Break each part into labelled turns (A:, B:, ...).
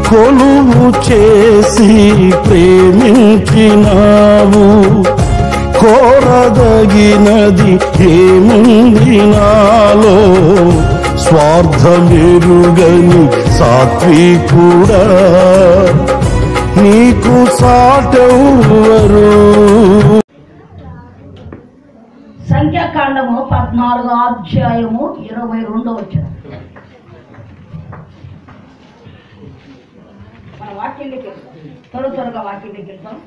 A: కొలువు చేసి ప్రేమించినావు కోరదగినది ఏముంది నాలో స్వార్థమెరుగని సాత్వికుడా నీకు సాటెవ్వరు
B: సంఖ్యాకాండము పద్నాలుగో అధ్యాయము ఇరవై రెండో వచ్చిన మన వాక్యంలోకి వెళ్తాం త్వర త్వరగా వాక్యంలోకి వెళ్తాం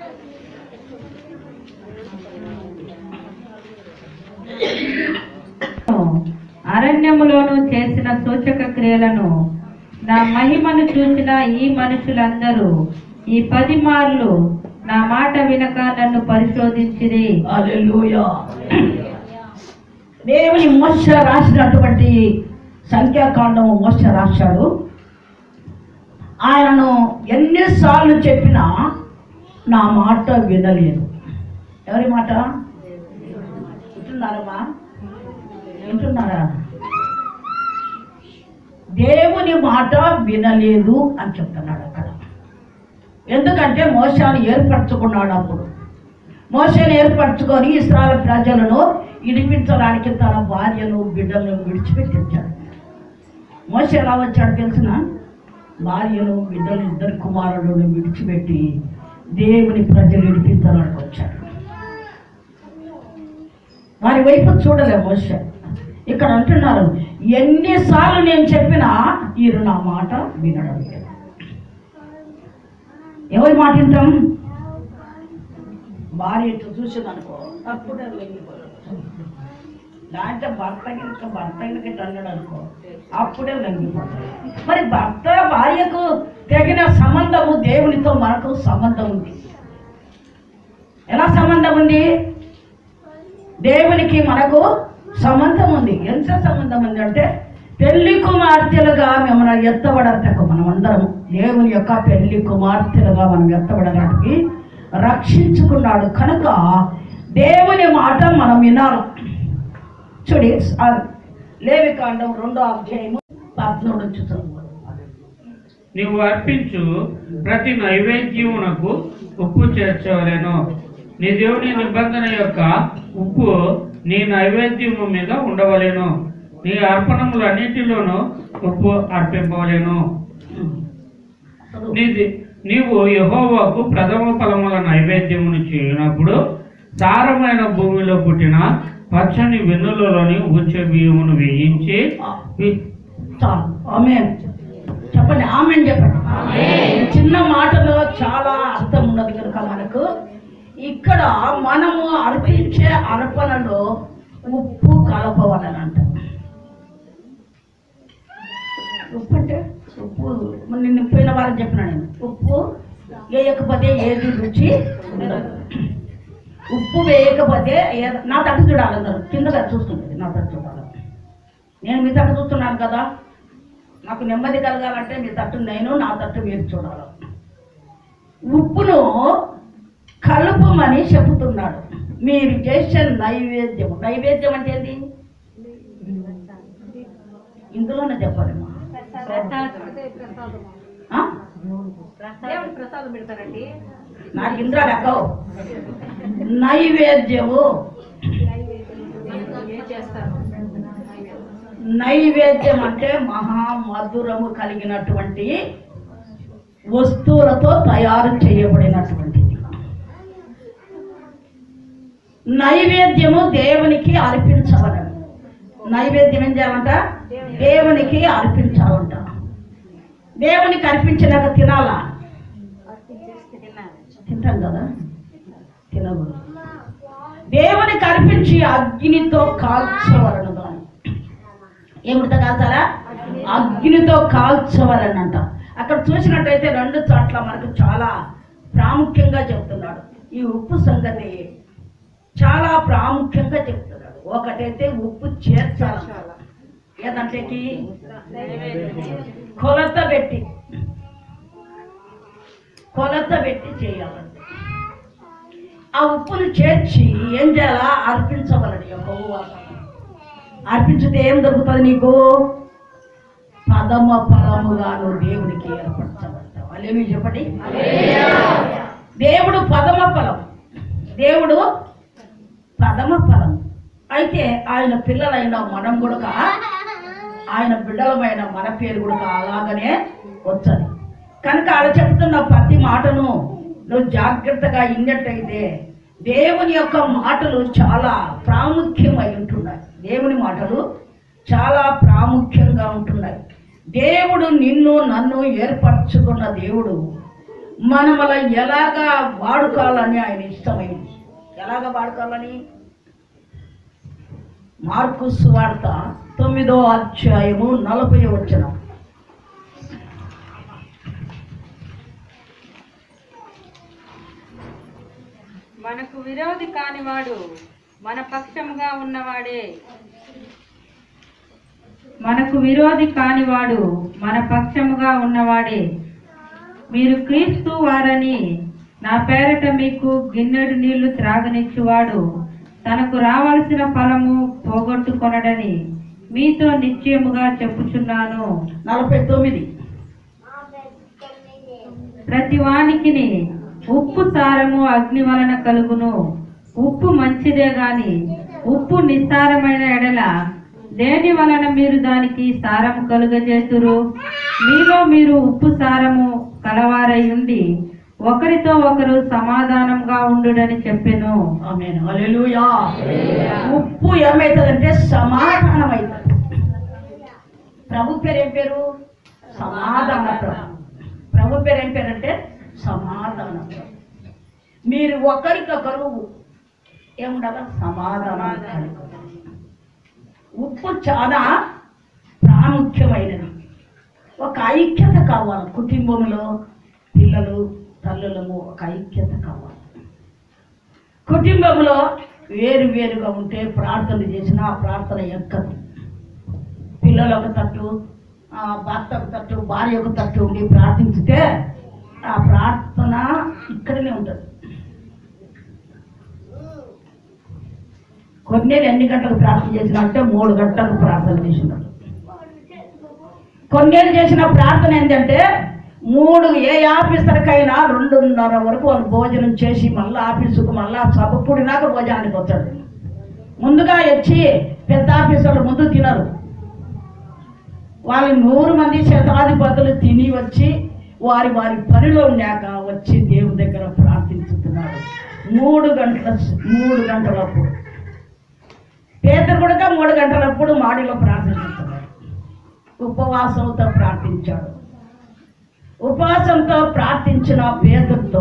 C: అరణ్యములోను చేసిన సూచక క్రియలను నా మహిమను చూసిన ఈ మనుషులందరూ ఈ పది మార్లు నా మాట వినక నన్ను పరిశోధించిరి
B: హల్లెలూయా దేవుని మోస రాసినటువంటి సంఖ్యాకాండము మోస రాశాడు ఆయనను ఎన్నిసార్లు చెప్పినా నా మాట వినలేదు ఎవరి మాట వింటున్నారమ్మా వింటున్నారా దేవుని మాట వినలేదు అని చెప్తున్నాడు అక్కడ ఎందుకంటే మోసాన్ని ఏర్పరచుకున్నాడు అప్పుడు మోసని ఏర్పరచుకొని ఇస్రాయల్ ప్రజలను ఇడిపించడానికి తన భార్యను బిడ్డలను విడిచిపెట్టించాడు మోస ఎలా వచ్చాడు తెలిసిన భార్యను బిడ్డలు ఇద్దరు కుమారులను విడిచిపెట్టి దేవుని ప్రజలు ఇడిపించడానికి వచ్చాడు వారి వైపు చూడలే మోస ఇక్కడ అంటున్నారు ఎన్నిసార్లు నేను చెప్పినా వీరు నా మాట వినడం లేదు ఎవరి మాట వింటాం భార్య ఇట్లా చూసిందనుకో అప్పుడే లొంగిపోయాడు దాంట్లో భర్త గినక భర్త గినక ఇట్లా అన్నాడు అనుకో అప్పుడే లొంగిపోతాడు మరి భర్త భార్యకు తగిన సంబంధము దేవునితో మనకు సంబంధం ఉంది ఎలా సంబంధం ఉంది దేవునికి మనకు సంబంధం ఉంది ఎంత సంబంధం ఉంది అంటే పెళ్లి కుమార్తెలుగా మిమ్మల్ని ఎత్తబడటకు మనం అందరము దేవుని యొక్క పెళ్లి కుమార్తెలుగా మనం ఎత్తబడడానికి రక్షించుకున్నాడు కనుక దేవుని మాట మనం వినాలి చూడి ఆ లేవికాండం రెండో అధ్యాయము పద్మూడు నుంచి చదువు
D: నీవు అర్పించు ప్రతి నైవేద్యమునకు ఉప్పు చేర్చవలెను నీ దేవుని నిబంధన యొక్క ఉప్పు నీ నైవేద్యము మీద ఉండవలెను నీ అర్పణములన్నిటిలోనూ ఉప్పు అర్పింపవలెను
B: చదువు.
D: నీది నీవు యెహోవాకు ప్రథమ ఫలముల నైవేద్యమును చేయనప్పుడు సారమైన భూమిలో పుట్టిన పచ్చని వెన్నులలోని ఉచ్చ బియ్యమును వేయించి వి-
B: చాలు ఆమె చెప్పండి ఆమె చెప్పండి ఈ చిన్న మాటలో చాలా అర్థం ఉన్నది కనుక మనకు ఇక్కడ మనము అర్పించే అర్పణలో ఉప్పు కలపవలని అంట ఉప్పు అంటే ఉప్పు మరి నిన్న పోయిన వారం చెప్పిన నేను ఉప్పు వేయకపోతే ఏది రుచి ఉండదు ఉప్పు వేయకపోతే ఏ- నా తట్టు చూడాలి అందరూ కింద చూస్తుంది నా తట్టు చూడాలి నేను మీ తట్టు చూస్తున్నాను కదా నాకు నెమ్మది కలగాలంటే మీ తట్టు నేను నా తట్టు మీరు చూడాలి ఉప్పును కలుపుమని చెబుతున్నాడు మీరు చేసే నైవేద్యం నైవేద్యం అంటే ఏంది ఇందులోనే చెప్పాలమ్మా ఆ?
C: ప్రసాదం పెడతారండి
B: నాకు ఇంద్రా లెక్కవు నైవేద్యము నైవేద్యం అంటే మహా మధురము కలిగినటువంటి వస్తువులతో తయారు చేయబడినటువంటిది నైవేద్యము దేవునికి అర్పించవలను నైవేద్యం ఏం చేయాలంట దేవునికి అర్పించాలంట దేవునికి అర్పించినాక తినాలా తింటాం కదా తినకూడదు దేవునికి అర్పించి అగ్నితో కాల్చవలను దాన్ని ఏమిటితో కాల్చాలా అగ్నితో కాల్చవలనంట అక్కడ చూసినట్టయితే రెండు చోట్ల మనకు చాలా ప్రాముఖ్యంగా చెప్తున్నాడు ఈ ఉప్పు సంగతి చాలా ప్రాముఖ్యంగా చెప్తున్నాడు ఒకటైతే ఉప్పు చేర్చాలి ఏదంటేకి కొలత పెట్టి కొలత పెట్టి చేయాలంటే ఆ ఉప్పును చేర్చి ఏం చేయాలా అర్పించవలని యెహోవాకు. అర్పించితే ఏం దొరుకుతుంది నీకు పదమ ఫలముగాను దేవునికి ఏర్పరచబడతావు అలేమి చెప్పండి దేవుడు పదమ ఫలం దేవుడు ప్రథమ ఫలం అయితే ఆయన పిల్లలైన మనం కూడా ఆయన బిడ్డలమైన మన పేరు కూడా అలాగనే వచ్చాలి కనుక ఆడ చెప్తున్న ప్రతి మాటను నువ్వు జాగ్రత్తగా ఇన్నట్టయితే దేవుని యొక్క మాటలు చాలా ప్రాముఖ్యమై ఉంటున్నాయి దేవుని మాటలు చాలా ప్రాముఖ్యంగా ఉంటున్నాయి దేవుడు నిన్ను నన్ను ఏర్పరచుకున్న దేవుడు మనమల ఎలాగా వాడుకోవాలని ఆయన ఇష్టమైంది ఎలాగా వాడుకోవాలని మార్కు సువార్త తొమ్మిదో అధ్యాయము నలభై వచనం
C: మనకు విరోధి కానివాడు మన పక్షముగా ఉన్నవాడే మనకు విరోధి కానివాడు మన పక్షముగా ఉన్నవాడే మీరు క్రీస్తు వారని నా పేరట మీకు గిన్నెడు నీళ్లు త్రాగనిచ్చువాడు తనకు రావలసిన ఫలము పోగొట్టుకొనడని మీతో నిశ్చయముగా చెప్పుచున్నాను
B: నలభై తొమ్మిది
C: ప్రతి వానికిని ఉప్పు సారము అగ్ని వలన కలుగును ఉప్పు మంచిదే గాని ఉప్పు నిస్సారమైన ఎడల దేని వలన మీరు దానికి సారము కలుగజేతురు మీలో మీరు ఉప్పు సారము కలవారై ఉండి ఒకరితో ఒకరు సమాధానంగా ఉండుడని చెప్పెను
B: ఆమె హల్లెలూయా ఉప్పు ఏమవుతుందంటే సమాధానం అవుతుంది ప్రభు పేరు ఏం పేరు సమాధాన ప్రభు ప్రభు పేరు ఏం పేరు అంటే సమాధాన ప్రభు మీరు ఒకరికొకరు ఏముండాలి సమాధానం కలిగి ఉండాలి. ఉప్పు చాలా ప్రాముఖ్యమైనది ఒక ఐక్యత కావాలి కుటుంబంలో పిల్లలు తల్లులము ఒక ఐక్యత కావాలి కుటుంబంలో వేరు వేరుగా ఉంటే ప్రార్థన చేసినా ఆ ప్రార్థన ఎక్కదు పిల్లలు ఒక తట్టు ఆ భర్త ఒక తట్టు భార్య ఒక తట్టు ఉండి ప్రార్థించితే ఆ ప్రార్థన ఇక్కడనే ఉంటుంది కొన్నేళ్ళు ఎన్ని గంటలకు ప్రార్థన చేసిన అంటే మూడు గంటలకు ప్రార్థన చేసినాడు కొన్నేళ్ళు చేసిన ప్రార్థన ఏంటంటే మూడు ఏ ఆఫీసర్కైనా రెండున్నర వరకు వాళ్ళు భోజనం చేసి మళ్ళీ ఆఫీసుకు మళ్ళీ సభ కూడినాక భోజనానికి వచ్చాడు ముందుగా వచ్చి పెద్ద ఆఫీసర్లు ముందు తినరు వాళ్ళు నూరు మంది శతాధిపతులు తిని వచ్చి వారి వారి పనిలో ఉన్నాక వచ్చి దేవుని దగ్గర ప్రార్థించుతున్నారు మూడు గంటల మూడు గంటలప్పుడు పేదరు కూడా మూడు గంటలప్పుడు మాడిలో ప్రార్థించుతున్నాడు ఉపవాసంతో ప్రార్థించాడు ఉపవాసంతో ప్రార్థించిన పేదరితో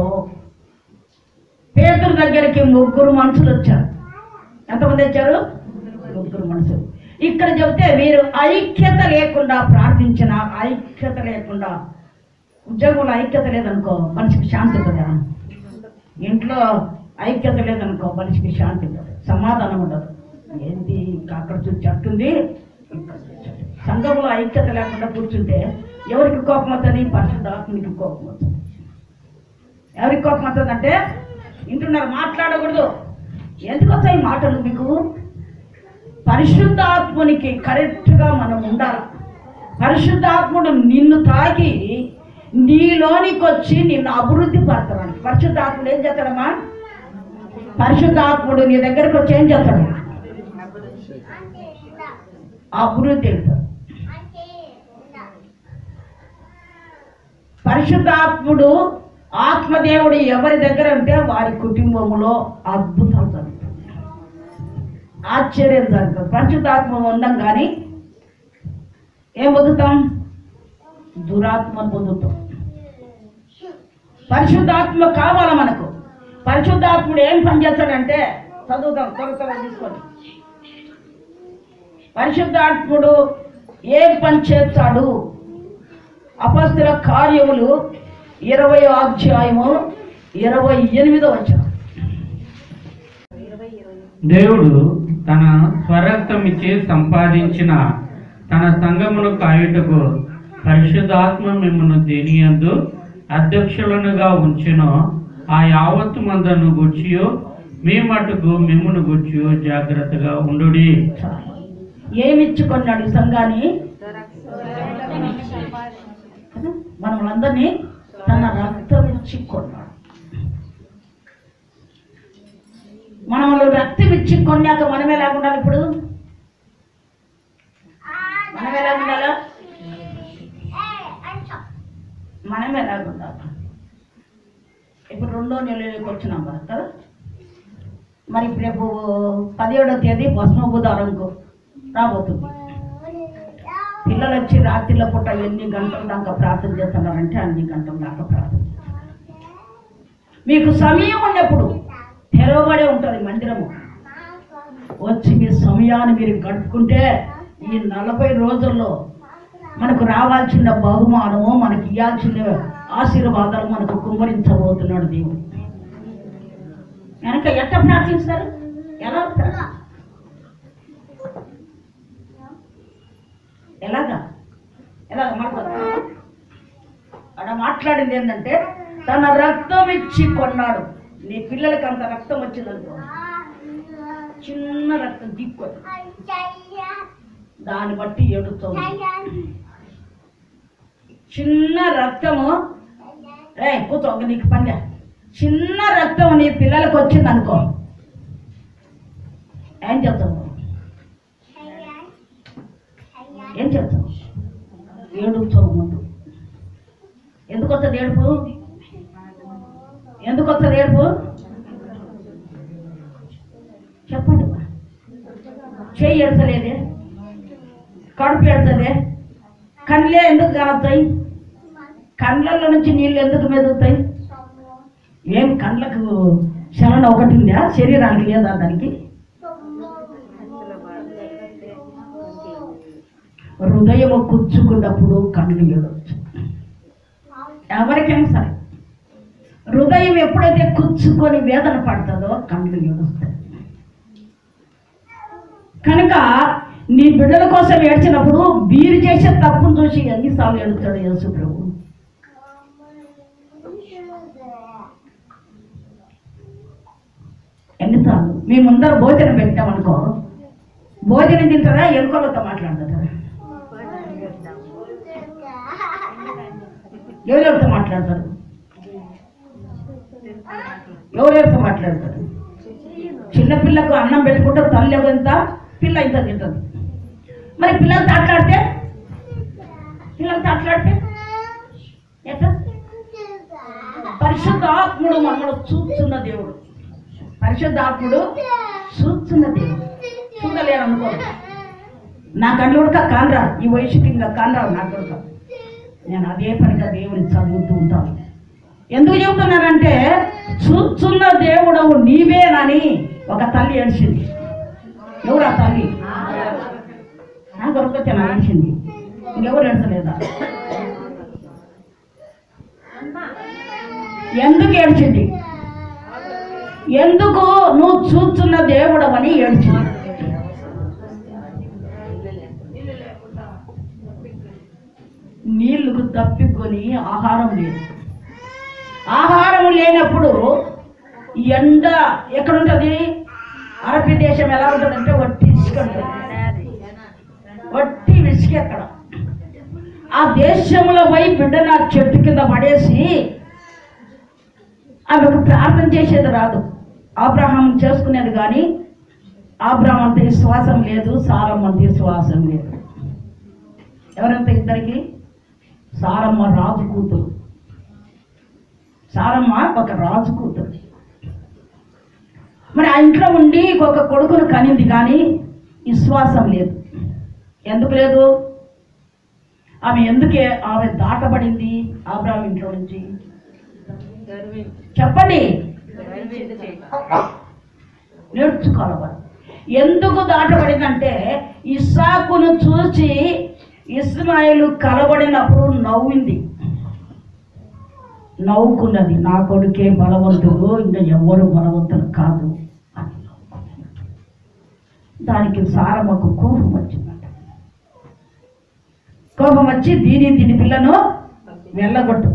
B: పేదరు దగ్గరికి ముగ్గురు మనుషులు వచ్చారు ఎంతమంది వచ్చారు ముగ్గురు మనుషులు ఇక్కడ చెబితే మీరు ఐక్యత లేకుండా ప్రార్థించిన ఐక్యత లేకుండా ఉద్యోగంలో ఐక్యత లేదనుకో మనిషికి శాంతి కదా ఇంట్లో ఐక్యత లేదనుకో మనిషికి శాంతి ఉండదు సమాధానం ఉండదు ఏంటి అక్కడ చూసి చెట్టుంది ఇక్కడ చూసి చెట్టు. సంఘంలో ఐక్యత లేకుండా కూర్చుంటే ఎవరికి కోపం వస్తుంది పరిశుద్ధాత్మనికి కోపం వస్తుంది ఎవరికి కోపం వస్తుంది అంటే వింటున్నారు మాట్లాడకూడదు ఎందుకు వస్తాయి మాటలు మీకు పరిశుద్ధాత్మునికి కరెక్ట్గా మనం ఉండాలి పరిశుద్ధాత్ముడు నిన్ను తాకి నీలోనికి వచ్చి నిన్ను అభివృద్ధి పడతాడు పరిశుద్ధాత్ముడు ఏం చేస్తాడమ్మా పరిశుద్ధాత్ముడు నీ దగ్గరకు వచ్చి ఏం చేస్తాడు అభివృద్ధి అవుతాడు పరిశుద్ధాత్ముడు ఆత్మదేవుడు ఎవరి దగ్గర ఉంటే వారి కుటుంబంలో అద్భుతాలు జరుగుతాయి ఆశ్చర్యం జరుగుతుంది పరిశుద్ధాత్మ ఉండం కానీ ఏం పొందుతాం దురాత్మను పొందుతాం పరిశుద్ధాత్మ కావాలి మనకు పరిశుద్ధాత్ముడు ఏం పని చేస్తాడంటే చదువుతాం త్వర త్వర తీసుకొని పరిశుద్ధాత్ముడు ఏం పని చేస్తాడు అపస్తుల కార్యములు ఇరవై అధ్యాయము ఇరవై ఎనిమిదో వచ్చాం
D: దేవుడు తన స్వరక్తమిచ్చి సంపాదించిన తన సంఘమును కాయుటకు పరిశుద్ధాత్మ మిమ్మల్ని దేనియందు అధ్యక్షులనుగా ఉంచిన ఆ యావత్తు మందను గుర్చియో మీ మటుకు మిమ్మును గుర్చియో జాగ్రత్తగా ఉండుడి
B: ఏమిచ్చుకున్నాడు సంఘాన్ని కదా మనల్ని తన రక్తం ఇచ్చి కొన్నాడు మనము రక్తం ఇచ్చి కొన్నాక మనం ఎలా ఉండాలి ఇప్పుడు మనం ఎలా ఉండాలా మనం ఎలా ఉండాలి ఇప్పుడు రెండో నెలలోకి వచ్చినాం మనం కదా మరి ఇప్పుడు రేపు పదిహేడో తేదీ భస్మబుధారంకు రాబోతుంది పిల్లలు వచ్చి రాత్రిల పూట ఎన్ని గంటల దాకా ప్రార్థన చేస్తున్నారంటే అన్ని గంటల దాకా ప్రార్థన చేస్తున్నారు. మీకు సమయం ఉన్నప్పుడు తెరవబడే ఉంటుంది మందిరము వచ్చి మీ సమయాన్ని మీరు గడుపుకుంటే ఈ నలభై రోజుల్లో మనకు రావాల్సిన బహుమానము మనకి ఇవ్వాల్సిన ఆశీర్వాదాలు మనకు కుమ్మరించబోతున్నాడు దేవుడు వెనక ఎట్ట ప్రార్థిస్తారు ఎలా ప్రార్థిస్తారు? ఎలాగా ఎలాగ మాట్లాడు అక్కడ మాట్లాడింది ఏంటంటే తన రక్తం ఇచ్చి కొన్నాడు నీ పిల్లలకి అంత రక్తం వచ్చిందనుకో చిన్న రక్తం దిక్కు దాన్ని బట్టి ఏడుతుంది చిన్న రక్తము రే కూర్చో ఒక నీకు పని చిన్న రక్తం నీ పిల్లలకు వచ్చింది అనుకో ఏం చెప్తావు ఏం చెప్తావు ఏడుస్తావు ముందు ఎందుకు వస్తుంది ఏడుపు ఎందుకు వస్తుంది ఏడుపు చెప్పండి అమ్మా. చెయ్యి ఎడతలేదే కడుపు ఎడతదే కళ్ళే ఎందుకు కాలుతాయి కండ్లలో నుంచి నీళ్ళు ఎందుకు మెదుగుతాయి ఏం కండ్లకు శరణ ఒకటి ఉందా శరీరానికి లేదా దానికి హృదయము కూర్చుకున్నప్పుడు కళ్ళు ఏడవచ్చు ఎవరికైనా సరే హృదయం ఎప్పుడైతే కూర్చుకొని వేదన పడుతుందో కళ్ళు ఏడుస్తాయి కనుక నీ బిడ్డల కోసం ఏడ్చినప్పుడు వీరు చేసే తప్పును చూసి ఎన్నిసార్లు ఏడుస్తాడు యేసు ప్రభు ఎన్నిసార్లు మీ ముందర భోజనం పెట్టామనుకో భోజనం తింటారా ఎలుకలతో మాట్లాడతారా ఎవరెవరితో మాట్లాడతారు ఎవరెవరితో మాట్లాడతారు చిన్నపిల్లకు అన్నం పెట్టుకుంటే తల్లి ఎంత పిల్ల ఇంత తింటుంది మరి పిల్లలతో ఆటలాడితే పిల్లలతో ఆటలాడితే ఎట్లా పరిశుద్ధాత్ముడు మనల్ని చూస్తున్న దేవుడు పరిశుద్ధాత్ముడు చూస్తున్న దేవుడు చూడలేరు అనుకో నా కళ్ళు ఉడక కానరా ఈ వయసుకి ఇంకా కానరా నాకు ఉడక నేను అదే పనిగా దేవుని చదువుతూ ఉంటాను ఎందుకు చెబుతున్నానంటే చూస్తున్న దేవుడవు నీవేనని ఒక తల్లి ఏడ్చింది ఎవరు ఆ తల్లి నా కొరకు నా ఏడ్చింది ఇంకెవరు ఏడ్చలేదా ఎందుకు ఏడ్చింది ఎందుకు నువ్వు చూస్తున్న దేవుడవని ఏడ్చింది నీళ్లకు తప్పికొని ఆహారం లేదు ఆహారం లేనప్పుడు ఎండ ఎక్కడుంటది అరబీ దేశం ఎలా ఉంటుందంటే వట్టి ఇసుక ఉంటుంది వట్టి ఇసుక ఎక్కడ ఆ దేశంలో పోయి బిడ్డను ఆ చెట్టు కింద పడేసి ఆమెకు ప్రార్థన చేసేది రాదు ఆబ్రహాం చేసుకునేది కానీ ఆబ్రహాం అంత విశ్వాసం లేదు సారమ్మ అంత విశ్వాసం లేదు ఎవరంత ఇద్దరికి సారమ్మ రాజు కూతురు సారమ్మ ఒక రాజు కూతురు మరి ఆ ఇంట్లో ఉండి ఒక కొడుకును కనింది కానీ విశ్వాసం లేదు ఎందుకు లేదు ఆమె ఎందుకే ఆమె దాటబడింది ఆబ్రాహం ఇంట్లో నుంచి చెప్పండి నేర్చుకోవాలి వారు. ఎందుకు దాటబడిందంటే ఇస్సాకును చూసి ఇస్మాయిలు కలబడినప్పుడు నవ్వింది నవ్వుకున్నది నా కొడుకే బలవంతుడు ఇంకా ఎవరు బలవంతుడు కాదు అని నవ్వుకున్నది. దానికి సారమ్మకు కోపం వచ్చిందంట కోపం వచ్చి దీని దీని పిల్లను వెళ్ళగొట్టు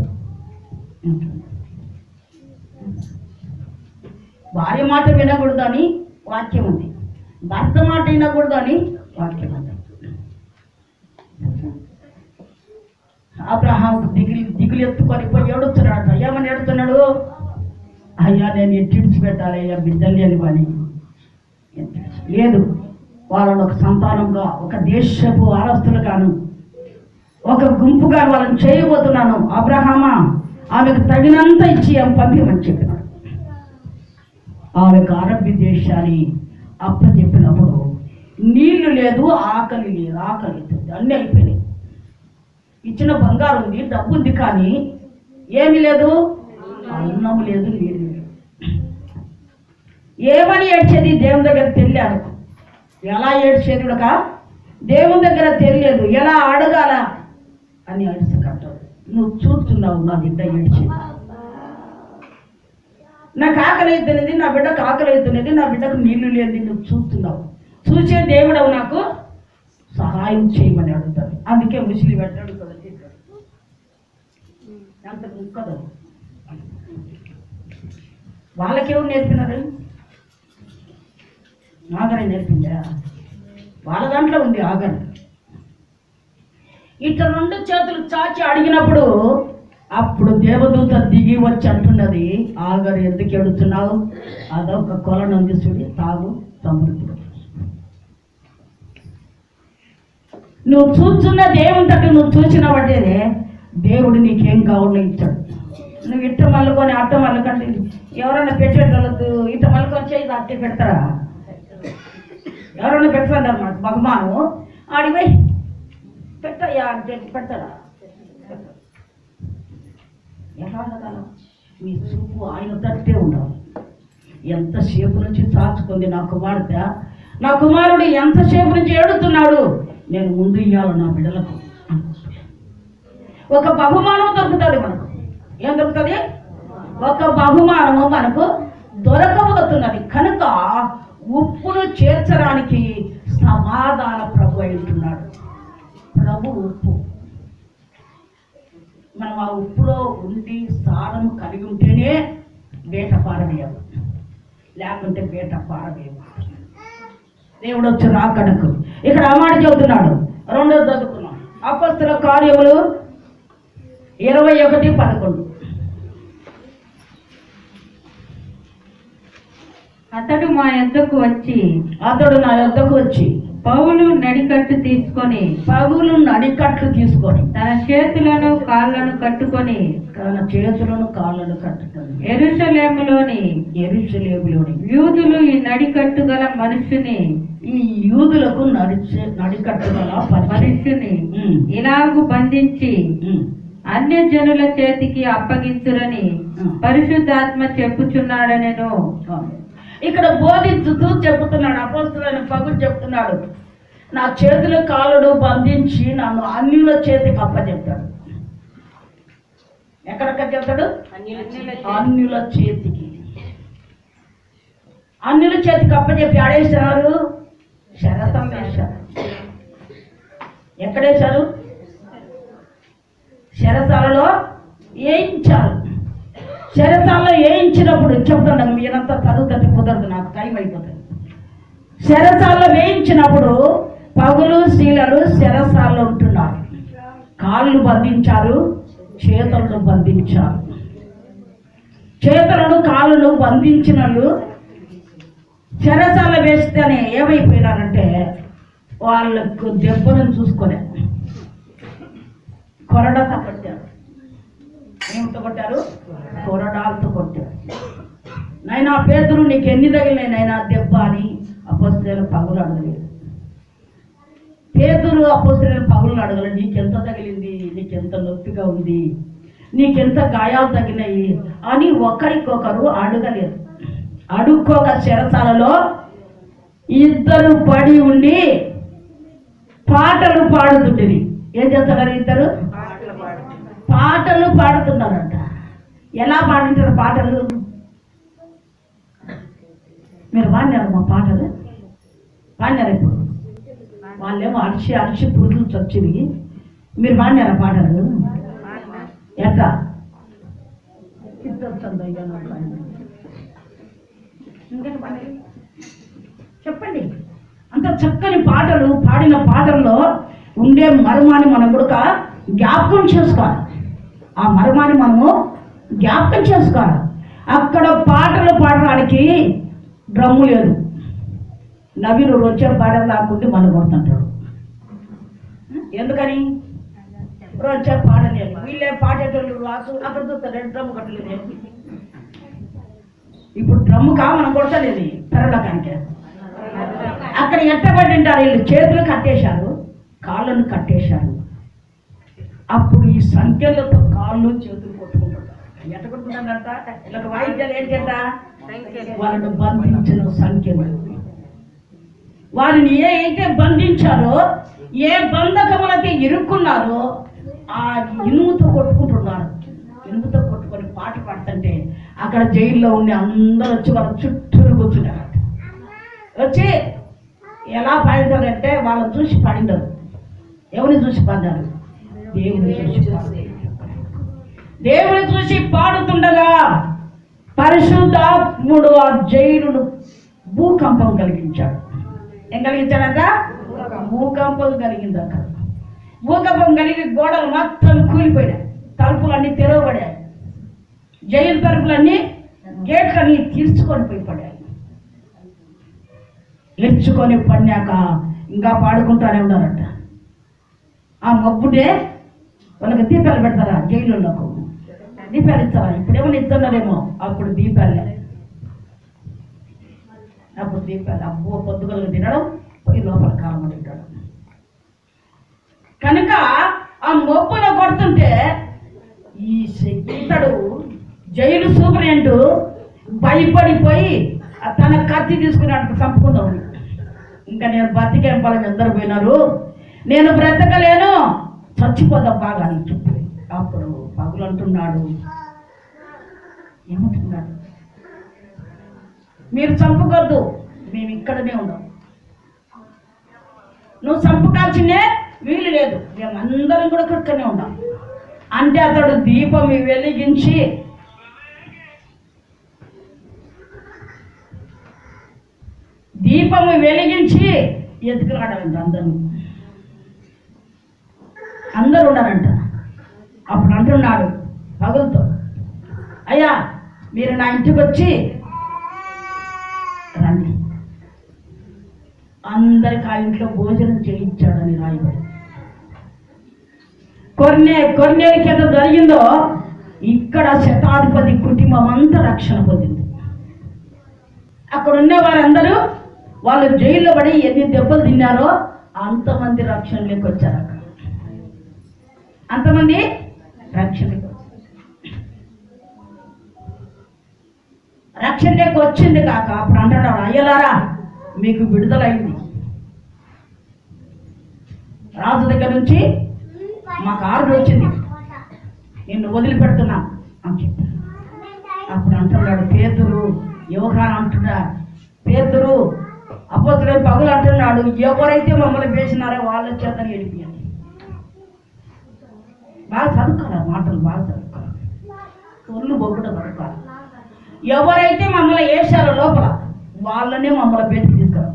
B: భార్య మాట వినకూడదు అని వాక్యం ఉంది భర్త మాట వినకూడదు అని వాక్యం ఉంది అబ్రహాం దిగులు దిగులు ఎత్తుకొని పోయి ఏడుస్తున్నాడు ఏమని ఏడుతున్నాడు అయ్యా నేను ఎట్టిడిచి పెట్టాలి అయ్యా బిడ్డలు లేని వాని లేదు వాళ్ళని ఒక సంతానంగా ఒక దేశపు ఆరస్తులుగాను ఒక గుంపుగా వాళ్ళని చేయబోతున్నాను అబ్రహామా ఆమెకు తగినంత ఇచ్చి ఆమె పంపిమని చెప్పినాడు ఆమెకు అరబ్బి దేశాన్ని అప్పచెప్పినప్పుడు నీళ్లు లేదు ఆకలి లేదు ఆకలి లేదు అన్నీ అయిపోయినాయి ఇచ్చిన బంగారం ఉంది డబ్బు ఉంది కానీ ఏమి లేదు అన్నం లేదు నీళ్ళు లేదు ఏమని ఏడ్చేది దేవుని దగ్గర తెలియాలి ఎలా ఏడ్చేది ఉడక దేవుని దగ్గర తెలియదు ఎలా అడగాల అని అడిసకట్టావు నువ్వు చూస్తున్నావు నా బిడ్డ ఏడ్చేది నాకు ఆకలి అవుతున్నది నా బిడ్డకు ఆకలి అవుతున్నది నా బిడ్డకు నీళ్లు లేదు నువ్వు చూస్తున్నావు చూసే దేవుడవు నాకు సహాయం చేయమని అడుగుతాడు అందుకే ముస్లిం పెట్టాడు కదా చేశాడు. అంత ముక్కదు వాళ్ళకేమో నేర్పినారు ఆగరే నేర్పిందా వాళ్ళ దాంట్లో ఉంది ఆగరు ఇట్లా రెండు చేతులు చాచి అడిగినప్పుడు అప్పుడు దేవదూత దిగి వచ్చి అంటున్నది ఆగరు ఎందుకు ఎడుతున్నావు అదొక కొలనుంది చూడి తాగు సమృద్ధి నువ్వు చూస్తున్న దేవుని తట్టు నువ్వు చూసిన పట్టేదే దేవుడు నీకేం కావాలో ఇచ్చాడు నువ్వు ఇట్ట మల్లుకొని అట్ట మల్లుకంటే ఎవరైనా పెట్టేటోళ్ళకు ఇట్ట మల్లుకొని చేయి అట్టే పెడతారా ఎవరైనా పెడతారు అన్నమాట బహుమానం ఆడిపోయి పెట్టయ్యా అంటే పెడతాడా ఎలా ఉండగలం మీ చూపు ఆయన తట్టే ఉండాలి ఎంతసేపు నుంచి చాచుకుంది నా కుమార్తె నా కుమారుడు ఎంతసేపు నుంచి ఏడుతున్నాడు నేను ముందు ఇయ్యాలి నా బిడ్డలకు ఒక బహుమానం దొరుకుతుంది మనకు ఏం దొరుకుతుంది ఒక బహుమానము మనకు దొరకబోతున్నది కనుక ఉప్పును చేర్చడానికి సమాధాన ప్రభు అయి ఉంటున్నాడు ప్రభు ఉప్పు మనం ఆ ఉప్పులో ఉండి సారం కలిగి ఉంటేనే బేట పారవేయాలి లేకుంటే బేట పారవేయాలి దేవుడు వచ్చి రాకడకు ఇక్కడ ఆ మాట చెబుతున్నాడు రెండోది చదువుకున్నాం అపస్తుల కార్యములు ఇరవై ఒకటి పదకొండు
C: అతడు మా యొద్దకు వచ్చి
B: అతడు నా యొద్దకు వచ్చి
C: పౌలు నడికట్టు తీసుకొని
B: పగులు నడికట్లు తీసుకొని
C: తన చేతులను కాళ్ళను కట్టుకొని
B: తన చేతులను కాళ్ళను కట్టుకొని
C: ఎరుషలేములోని
B: ఎరుసలేములోని
C: యూదులు ఈ నడికట్టు గల మనుషుని
B: ఈ యూదులకు నడిచే నడికట్టుగల పరిచయం
C: మనుషుని
B: ఉమ్,
C: ఇలాగు బంధించి
B: ఉమ్.
C: అన్య జనుల చేతికి అప్పగించురని పరిశుద్ధాత్మ చెప్పుచున్నాడనెను
B: ఇక్కడ బోధించుతూ చెబుతున్నాడు అపోస్తులైన పగులు చెప్తున్నాడు నా చేతులు కాళ్ళను బంధించి నన్ను అన్యుల చేతికి అప్పచెప్తాడు ఎక్కడెక్కడ చెప్తాడు అన్యుల చేతికి అన్యుల చేతికి అప్పచెప్పి ఆడేస్తున్నారు శరతం వేశారు ఎక్కడేశారు శరసాలలో వేయించారు శరసాలలో వేయించినప్పుడు చెప్తున్నాను మీరంతా చదువుతుంటే కుదరదు నాకు టైం అయిపోతుంది శరసాలలో వేయించినప్పుడు పగులు శీలలు శరసాలలో ఉంటున్నారు కాళ్ళు బంధించారు చేతులను బంధించారు చేతులను కాళ్ళను బంధించినలు చెరసాల వేస్తేనే ఏమైపోయినారంటే వాళ్ళకు దెబ్బలను చూసుకోలే కొరడతో కొట్టారు ఏమితో కొట్టారు కొరడాలతో కొట్టారు నైనా పేదలు నీకు ఎన్ని తగిలినాయి నైనా దెబ్బ అని అపస్తులు పగులు అడగలేదు పేదలు అపస్తులు పగులు అడగలేదు నీకెంత తగిలింది నీకెంత నొప్పిగా ఉంది నీకెంత గాయాలు తగినాయి అని ఒకరికొకరు అడగలేదు అడుక్కోక చెరసాలలో ఇద్దరు పడి ఉండి పాటలు పాడుతుండేది ఏం చేస్తున్నారు ఇద్దరు పాటలు పాడుతున్నారంట ఎలా పాడుంటారు పాటలు మీరు పాడినారు మా పాటలు పాడినారు ఇప్పుడు వాళ్ళేమో అరిచి అరిచి పురుగులు చచ్చింది మీరు పాడినారా పాటలు ఎట్లా చిత్తొస్తుంది అయ్యా నాకు ఆయన. ఇంకేం పాడాలి? చెప్పండి అంత చక్కని పాటలు పాడిన పాటల్లో ఉండే మర్మాన్ని మనం కూడా జ్ఞాపకం చేసుకోవాలి ఆ మర్మాన్ని మనము జ్ఞాపకం చేసుకోవాలి అక్కడ పాటలు పాడడానికి డ్రమ్ము లేదు నవీను వచ్చే పాట రాకుంటే మనం కొడుతుంటాడు ఎందుకని వచ్చే పాట లేదు వీళ్ళే పాడేటోళ్ళు రాసు అక్కడ చూస్తారు డ్రమ్ము కట్టలేదు ఇప్పుడు డ్రమ్ము కా మనం కొడతలేదు పెరలకానికి అక్కడ ఎట్టబడింటారు వీళ్ళు చేతులు కట్టేశారు కాళ్ళను కట్టేశారు అప్పుడు ఈ సంఖ్యలతో కాళ్ళు చేతులు కొట్టుకుంటారు ఎట్ట కొట్టుకుంటారంట ఇలా వాయిద్యాలు ఏంటంట వాళ్ళను బంధించిన సంఖ్యలు వారిని ఏ అయితే బంధించారో ఏ బంధకములకి ఇరుక్కున్నారో ఆ ఇనుముతో కొట్టుకుంటున్నారు ఇనుముతో కొట్టుకొని పాట పాడుతుంటే అక్కడ జైల్లో ఉండి అందరూ వచ్చి వాళ్ళ చుట్టూరు కూర్చున్నారు వచ్చి ఎలా పాడింటారంటే వాళ్ళని చూసి పాడింటారు ఎవరిని చూసి పాడారు దేవుని చూసి పాడారు. దేవుని చూసి పాడుతుండగా పరిశుద్ధాత్ముడు ఆ జైలును భూకంపం కలిగించాడు ఏం కలిగించాడట భూకంపం కలిగింది అక్కడ భూకంపం కలిగి గోడలు మొత్తం కూలిపోయినాయి తలుపులన్నీ తెరవబడాయి జైలు తలుపులన్నీ గేట్లన్నీ తీర్చుకొని పోయి పడాయి ఎచ్చుకొని పడినాక ఇంకా పాడుకుంటానే ఉన్నారట ఆ మబ్బుడే వాళ్ళకి దీపాలు పెడతారా జైలులకు దీపాలు ఇస్తారా ఇప్పుడేమో ఇస్తున్నారేమో అప్పుడు దీపాలే అప్పుడు దీపాలు అబ్బో పొద్దుగలు తినడం పోయి లోపల కాలం తింటాడు కనుక ఆ మొప్పున కొడుతుంటే ఈ శ- ఇతడు జైలు సూపరింటెంట్ భయపడిపోయి ఆ తన కత్తి తీసుకుని అక్కడ చంపుకుందాం ఇంకా నేను బతికేం బలం ఎందరు పోయినారు నేను బ్రతకలేను చచ్చిపోదాం బాగా అని చెప్పి అప్పుడు పగులు అంటున్నాడు ఏమంటున్నాడు మీరు చంపుకోద్దు మేము ఇక్కడనే ఉన్నాం నువ్వు చంపుకాల్సిందే వీలు లేదు మేము అందరం కూడా ఇక్కడనే ఉన్నాం అంటే అతడు దీపం వెలిగించి దీపము వెలిగించి ఎత్తుకురాడంట అందరూ అందరూ ఉన్నారంట అప్పుడు అంటున్నాడు పగులుతో అయ్యా మీరు నా ఇంటికి వచ్చి రండి అందరికి ఆ ఇంట్లో భోజనం చేయించాడని రాయబడి కొన్నే కొన్నేళ్ళకి ఎంత జరిగిందో ఇక్కడ శతాధిపతి కుటుంబం అంతా రక్షణ పొందింది అక్కడ ఉన్న వారందరూ వాళ్ళు జైల్లో పడి ఎన్ని దెబ్బలు తిన్నారో అంతమంది రక్షణలోకి వచ్చారు అక్కడ అంతమంది రక్షణలోకి వచ్చారు రక్షణలోకి వచ్చింది కాక అప్పుడు అంటాడు అయ్యలారా మీకు విడుదలైంది రాజు దగ్గర నుంచి మాకు ఆర్డర్ వచ్చింది నిన్ను వదిలిపెడుతున్నా అని చెప్పి అప్పుడు అంటున్నాడు పేదరు యువకాన్ అంటున్నా పేదరు అపోతులే పగులు అంటున్నాడు ఎవరైతే మమ్మల్ని వేసినారో వాళ్ళ చేతని వెళ్ళిపోయాను బాగా చదువుకోవాలి మాటలు బాగా చదువుకోవాలి ఒళ్ళు బొగ్గుట చదువుకోవాలి ఎవరైతే మమ్మల్ని వేశారో లోపల వాళ్ళనే మమ్మల్ని బయటికి తీసుకురావాలి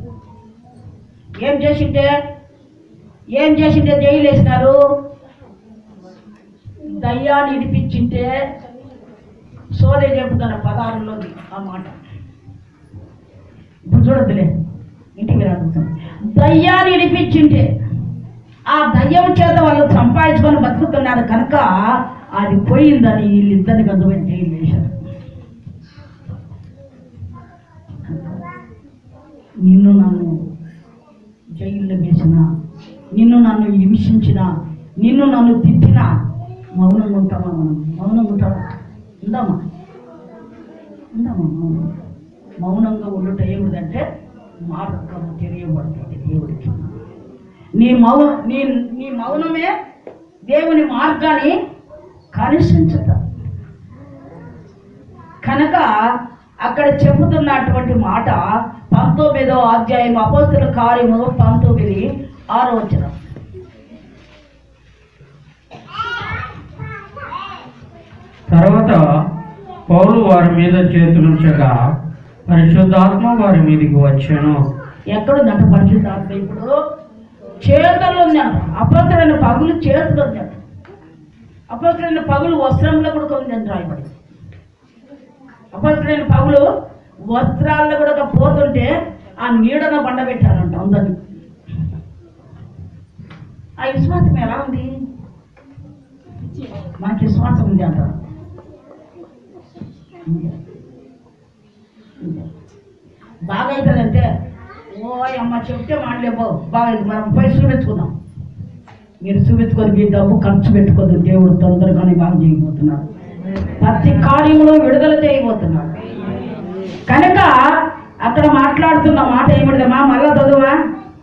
B: ఏం చేసింటే ఏం చేసింటే జైలు వేసినారు దయ్యాన్ని ఇడిపించింటే సోదే చెబుతాను పదారులోకి ఆ మాట ఇప్పుడు చూడద్దులే ఇంటికి మీరు అడుగుతాం దయ్యాన్ని ఇడిపించింటే ఆ దయ్యం చేత వాళ్ళు సంపాదించుకొని బతుకుతున్నారు కనుక అది పోయిందని వీళ్ళిద్దరిని గంధమైన జైలు వేశారు నిన్ను నన్ను జైల్లో వేసిన నిన్ను నన్ను హింసించిన నిన్ను నన్ను తిట్టిన మౌనంగా ఉంటామా మనం మౌనంగా ఉంటామా ఉందామా ఉందామా మౌనం మౌనంగా ఉండుట ఏమిటంటే మార్గం తెలియబడుతుంది దేవుడికి నీ మౌ నీ నీ మౌనమే దేవుని మార్గాన్ని కనిష్ఠించుట కనుక అక్కడ చెబుతున్నటువంటి మాట పంతొమ్మిదో అధ్యాయం అపోస్తుల కార్యము పంతొమ్మిది ఆరో వచ్చిన
D: తర్వాత పౌలు వారి మీద చేతులుంచగా పరిశుద్ధాత్మ వారి మీదకి వచ్చాను
B: ఎక్కడుందంట పరిశుద్ధాత్మ ఇప్పుడు చేతుల్లో ఉందంట అపవిత్రమైన పగులు చేతులు ఉందంట అపవిత్రమైన పగులు వస్త్రంలో కూడా ఉందంట రాయబడి అపవిత్రమైన పగులు వస్త్రాల్లో కూడా పోతుంటే ఆ నీడన బండ పెట్టారంట అందరినీ ఆ విశ్వాసం ఎలా ఉంది మనకి విశ్వాసం ఉంది అంటారు ఉంది. ఉంది. బాగా అవుతుందంటే ఓ అమ్మ చెప్తే మాటలేపో బాగా మనం పోయి చూపించుకుందాం మీరు చూపించుకొని మీ డబ్బు ఖర్చు పెట్టుకోదు దేవుడు తొందరగానే బాగా చేయబోతున్నాడు ప్రతి కార్యములు విడుదల చేయబోతున్నాడు కనుక అక్కడ మాట్లాడుతున్న మాట ఏమిటిదమ్మా మళ్ళా చదువా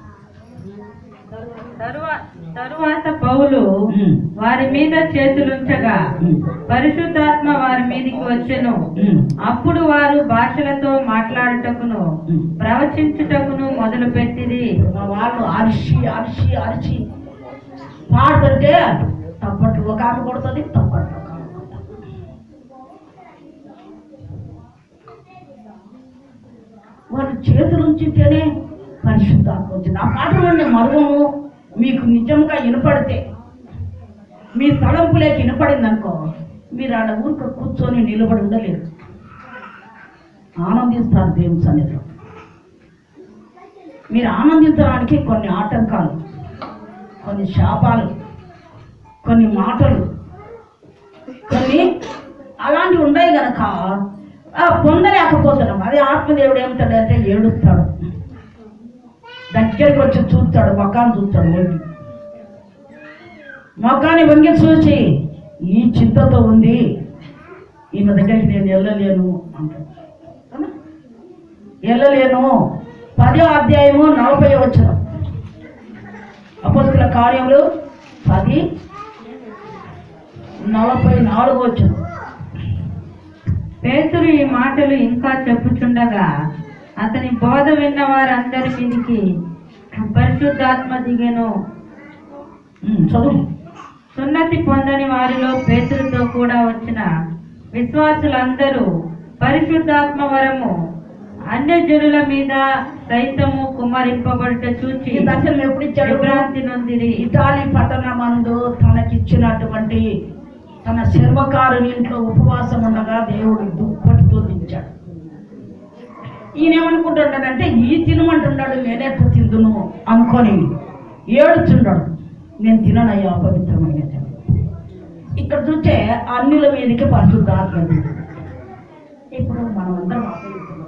C: తరువా- తరువాత పౌలు
B: ఉమ్.
C: వారి మీద చేతులుంచగా
B: ఉమ్.
C: పరిశుద్ధాత్మ వారి మీదికి వచ్చెను
B: ఉమ్.
C: అప్పుడు వారు భాషలతో మాట్లాడుటకును
B: ఉమ్.
C: ప్రవచించుటకును మొదలు పెట్టిరి
B: మా వాళ్ళు అరిచి అరిచి అరిచి పాడుతుంటే తప్పట్లు ఒక ఆమె కొడుతుంది తప్పట్లు ఒక ఆమె కొడుతుంది. వాళ్ళు చేతులు ఉంచితేనే పరిశుద్ధాత్మ వచ్చింది ఆ పాటలోని మర్మము మీకు నిజంగా వినపడితే మీ తలంపులేకి వినపడింది అనుకో మీరు ఆడ ఊరిక కూర్చొని నిలబడి ఉండలేరు ఆనందిస్తారు దేవుని సన్నిధిలో మీరు ఆనందించడానికి కొన్ని ఆటంకాలు కొన్ని శాపాలు కొన్ని మాటలు కొన్ని అలాంటివి ఉన్నాయి గనక ఆ, పొందలేకపోతున్నాం అదే ఆత్మదేవుడు ఏమిటాడంటే ఏడుస్తాడు దగ్గరికి వచ్చి చూస్తాడు మొఖాన్ని చూస్తాడు వంగి మొఖాన్ని వంగి చూసి ఈ చింతతో ఉంది ఈమె దగ్గరికి నేను వెళ్ళలేను అంటాడు అవునా? వెళ్ళలేను పదో అధ్యాయము నలభై వచ్చిన అపస్తుల కార్యములు పది నలభై నాలుగు వచ్చిన
C: పేతురు ఈ మాటలు ఇంకా చెప్పుచుండగా అతని బోధ విన్న వారందరి మీదికి పరిశుద్ధాత్మ దిగెను
B: చదువు
C: సున్నతి పొందని వారిలో పేతురుతో కూడా వచ్చిన విశ్వాసులందరూ పరిశుద్ధాత్మ వరము అన్యజనుల మీద సైతము కుమ్మరింపబడుట చూచి
B: ఈ దర్శనం ఎప్పుడు ఇచ్చాడు
C: విభ్రాంతి నొందిరి
B: ఇటాలీ పట్టణమందు తనకిచ్చినటువంటి తన శర్మకారుని ఇంట్లో ఉపవాసం ఉండగా దేవుడు దుప్పటితో దించాడు ఈయన ఏమనుకుంటున్నాడంటే ఈ తినమంటున్నాడు నేనే తిందును అనుకొని ఏడుచున్నాడు నేను తిననయ్యా అపవిత్రమైన తిన ఇక్కడ చూస్తే అన్యుల మీదకి పరిశుద్ధాత్మ దిగింది. ఇప్పుడు మనమందరం అపవిత్రులం.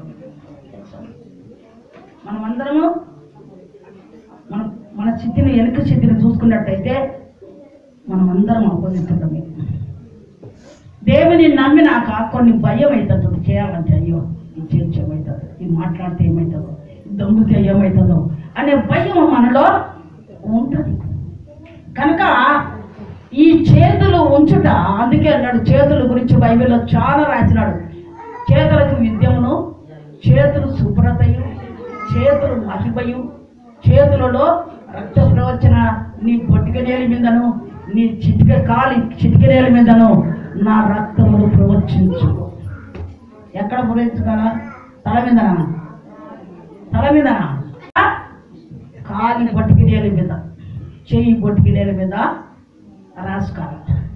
B: మనమందరము మన మన స్థితిని వెనుక స్థితిని చూసుకున్నట్టయితే మనం అందరం అపోజిస్తుండమే దేవుని నమ్మినాక కొన్ని భయం అవుతుంది ఒకటి చేయాలంటే అయ్యో ఇది చేర్చి ఏమవుతుంది ఇది మాట్లాడితే ఏమవుతుందో ఇది దొంగితే ఏమవుతుందో అనే భయం మనలో ఉంటుంది కనుక ఈ చేతులు ఉంచుట అందుకే అన్నాడు చేతుల గురించి బైబిల్లో చాలా రాసినాడు చేతులకు విద్యమును చేతులు శుభ్రతయు చేతులు మహిమయు చేతులలో రక్త ప్రవచన నీ పొట్టికనేల మీదను నీ చిటిక కాలి చిటికనేల మీదను నా రక్తమును ప్రవచించు ఎక్కడ ప్రవచించుకోవాలా తల మీదనా తల మీదనా ఆ? కాలి పొట్టికనేల మీద చెయ్యి పొట్టికనేల మీద రాసుకోవాలి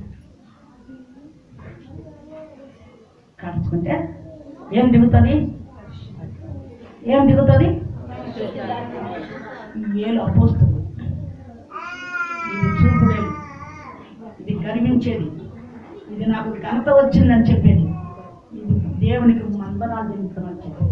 B: కాల్చుకుంటే ఏం దిగుతుంది ఏం దిగుతుంది ఈ ఏలు అపోస్తుంది ఇది చూపుడేది ఇది గర్వించేది ఇది నాకు ఘనత వచ్చిందని చెప్పేది ఇది దేవునికి మందనాలు జరుగుతుందని చెప్పేది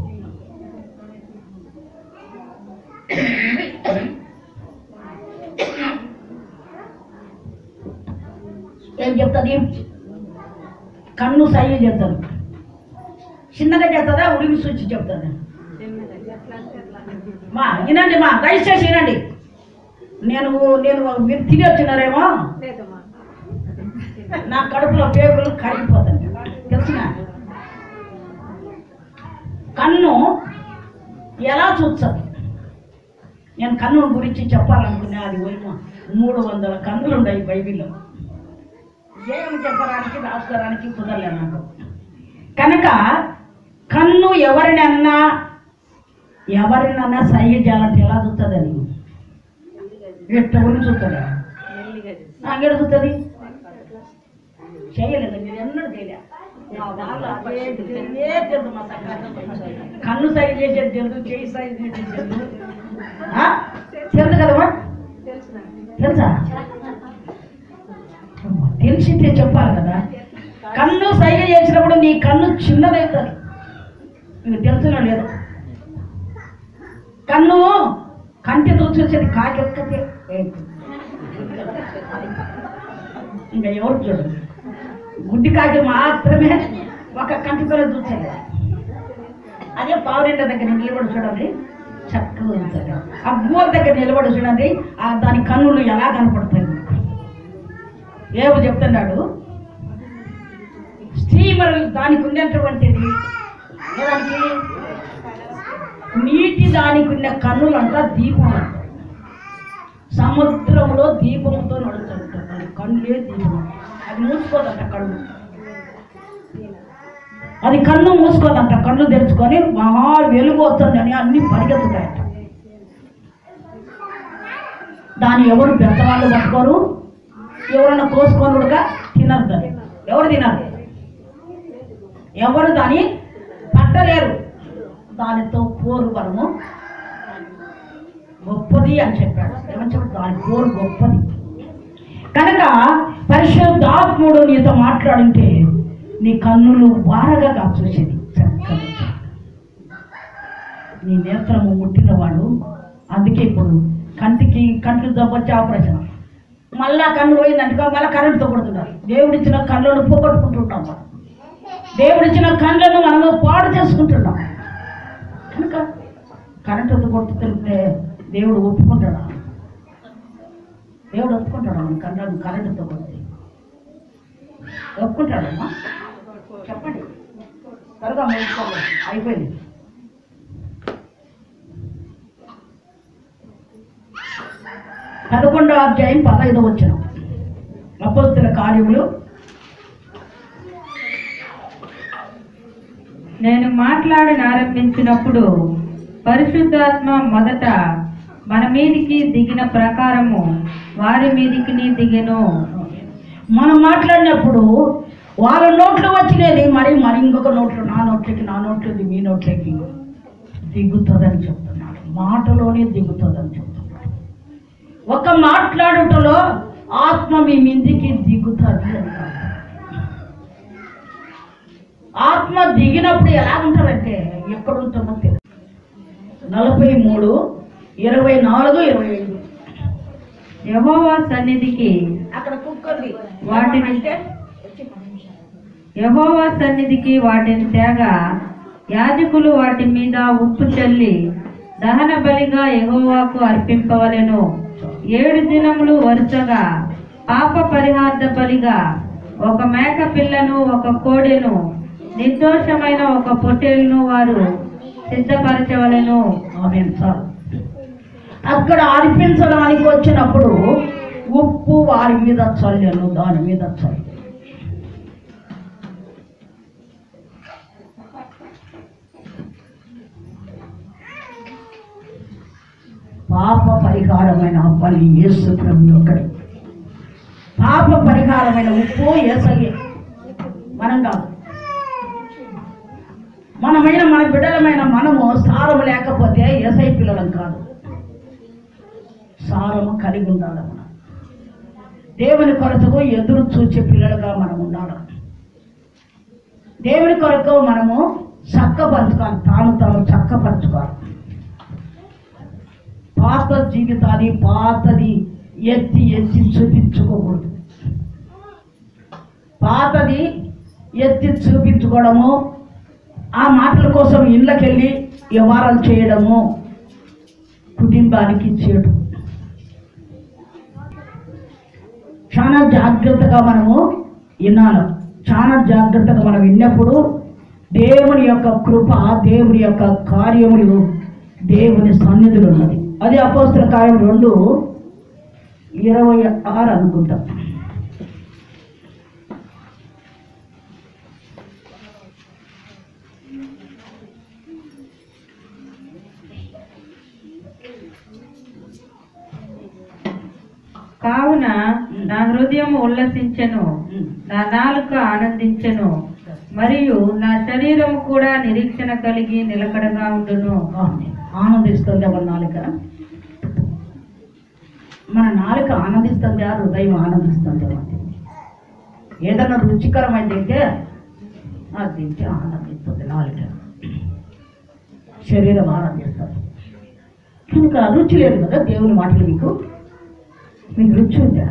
B: ఏం చెప్తుంది కన్ను సయ్య చెప్తారు చిన్నగా చెప్తుందా ఉడిమి సూచి చెప్తుంది మా వినండి మా దయచేసి వినండి నేను నేను మీరు తిని వచ్చినారేమో నా కడుపులో పేగులు కరిగిపోతాయి తెలిసిన కన్ను ఎలా చూస్తుంది నేను కన్ను గురించి చెప్పాలనుకున్నా అది పోయిన మూడు వందల కన్నులు ఉన్నాయి బైబిల్లో ఏమి చెప్పడానికి రాసుకోవడానికి కుదరలే నాకు కనుక కన్ను ఎవరినన్నా ఎవరినన్నా సహ్య చేయాలంటే ఎలా చూస్తుంది అది ఎట్ట ఊరి చూస్తాడా నాకేడు చూస్తుంది చేయలేదు మీరు ఎన్నడూ చేయలే మా వాళ్ళు అదే తెలియదే తెలుసు మా సంఘానికి. కన్ను సైజ్ చేసేది తెలుసు చేయి సైజ్ చేసేది తెలుసు ఆ? తెలుసు కదమ్మా తెలుసా తెలిసిందే చెప్పాలి కదా కన్ను సైగ చేసినప్పుడు నీ కన్ను చిన్నదవుతుంది నీకు తెలుసునా లేదు కన్ను కంటితో చూసేది కాకెక్కతే ఇంకా ఎవరు చూడరు గుడ్డి కాకి మాత్రమే ఒక కంటితో చూసేది అదే పావురెండ దగ్గర నిలబడి చూడండి చక్కగా ఉంటుంది ఆ గోల దగ్గర నిలబడి చూడండి ఆ దాని కన్నులు ఎలా కనపడతాయి మీకు. ఏమో చెప్తున్నాడు స్త్రీ మరి దానికి ఉన్నటువంటిది దానికి నీటి దానికి ఉన్న కన్నులు అంట దీపం అంట సముద్రంలో దీపంతో నడుస్తుంటారు దాని కన్నులే దీపం అది మూసుకోదంట కళ్ళు అది కన్ను మూసుకోదంట కన్ను తెరుచుకొని మహా వెలుగు వస్తుందని అన్ని పరిగెత్తుతాయంట దాన్ని ఎవరు పెద్దవాళ్ళు పట్టుకోరు ఎవరన్నా కోసుకొని కూడా తినరు దాన్ని ఎవరు తినరు ఎవరు దాన్ని పట్టలేరు దానితో పోరు వరము గొప్పది అని చెప్పాడు ఏమని చెప్పాడు దాని పోరు గొప్పది కనుక పరిశుద్ధాత్ముడు నీతో మాట్లాడింటే నీ కన్నులు వారగా చూసేది చక్కగా నీ నేత్రము ముట్టిన వాడు అందుకే ఇప్పుడు కంటికి కంట్లు దబ్బొచ్చి ఆపరేషన్ మళ్ళా కన్ను పోయిందనుకో మళ్ళీ కరెంటుతో కొడుతున్నారు దేవుడిచ్చిన కళ్ళను పోగొట్టుకుంటుంటాం మనం దేవుడిచ్చిన కళ్ళను మనము పాడు చేసుకుంటున్నాం కనుక కరెంటుతో కొడుతుంటే దేవుడు ఒప్పుకుంటాడా దేవుడు ఒప్పుకుంటాడా మన కళ్ళను కరెంటుతో కొడితే ఒప్పుకుంటాడమ్మా చెప్పండి త్వరగా ముగించుకోండి అయిపోయింది పదకొండవ అధ్యాయం పదహైదు వచ్చిన అపోస్తుల కార్యములు
C: నేను మాట్లాడిన ఆరంభించినప్పుడు పరిశుద్ధాత్మ మొదట మన మీదికి దిగిన ప్రకారము వారి మీదికి దిగెను
B: మనం మాట్లాడినప్పుడు వాళ్ళ నోట్లు వచ్చినది మరి మరి ఇంకొక నోట్లు నా నోట్లకి నా నోట్లకి మీ నోట్లకి దిగుతుందని చెప్తున్నాడు మాటలోనే దిగుతుందని చెప్తున్నాడు ఒక మాట్లాడుటలో ఆత్మ మీ మిందికి దిగుతుంది అంటాడు ఆత్మ దిగినప్పుడు ఎలా ఉంటారంటే ఎక్కడ ఉంటుందో తెలియదు నలభై మూడు ఇరవై నాలుగు ఇరవై ఐదు
C: యహోవా సన్నిధికి
B: అక్కడ కుక్కది
C: వాటిని-
B: అంటే
C: యహోవా సన్నిధికి వాటిని తేగా యాజకులు వాటి మీద ఉప్పు చల్లి దహన బలిగా యహోవాకు అర్పింపవలెను ఏడు దినములు వరుసగా పాప పరిహార్థ బలిగా ఒక మేక పిల్లను ఒక కోడెను నిర్దోషమైన ఒక పొట్టేలును వారు సిద్ధపరచవలెను
B: ఆమె చాలు అక్కడ అర్పించడానికి వచ్చినప్పుడు ఉప్పు వారి మీద చల్లాను దాని మీద చల్లు పాప పరిహారమైన బలి యేసు ప్రభు ఒక్కడే పాప పరిహారమైన ఉప్పు ఏసయ్యే మనం కాదు మనమైన మన బిడ్డలమైన మనము సారము లేకపోతే ఎసై పిల్లలం కాదు సారము కలిగి ఉండాలి మనం దేవుని కొరతకు ఎదురు చూచే పిల్లలుగా మనం ఉండాలి దేవుని కొరకు మనము చక్కపరచుకోవాలి తాను తాను చక్కపరచుకోవాలి పాత జీవితాన్ని పాతది ఎత్తి ఎత్తి చూపించుకోకూడదు పాతది ఎత్తి చూపించుకోవడము ఆ మాటల కోసం ఇళ్ళకెళ్ళి వ్యవహారాలు చేయడము కుటుంబానికి చేయడం చాలా జాగ్రత్తగా మనము వినాలి చాలా జాగ్రత్తగా మనం విన్నప్పుడు దేవుని యొక్క కృప దేవుని యొక్క కార్యములు దేవుని సన్నిధులు ఉన్నది అది అపోస్తుల కార్యం రెండు ఇరవై ఆరు అనుకుంటా
C: కావున నా హృదయం ఉల్లసించెను
B: ఉమ్.
C: నా నాలుక ఆనందించెను మరియు నా శరీరం కూడా నిరీక్షణ కలిగి నిలకడగా ఉండును
B: ఆమేన్. ఆనందిస్తుంది మన నాలుక మన నాలుక ఆనందిస్తుంది ఆ హృదయం ఆనందిస్తుంది అంతే. ఏదైనా రుచికరమైందైతే అది తింటే ఆనందిస్తుంది నాలుక శరీరం ఆనందిస్తుంది కనుక రుచి లేదు కదా దేవుని మాటలు మీకు మీకు రుచి ఉందా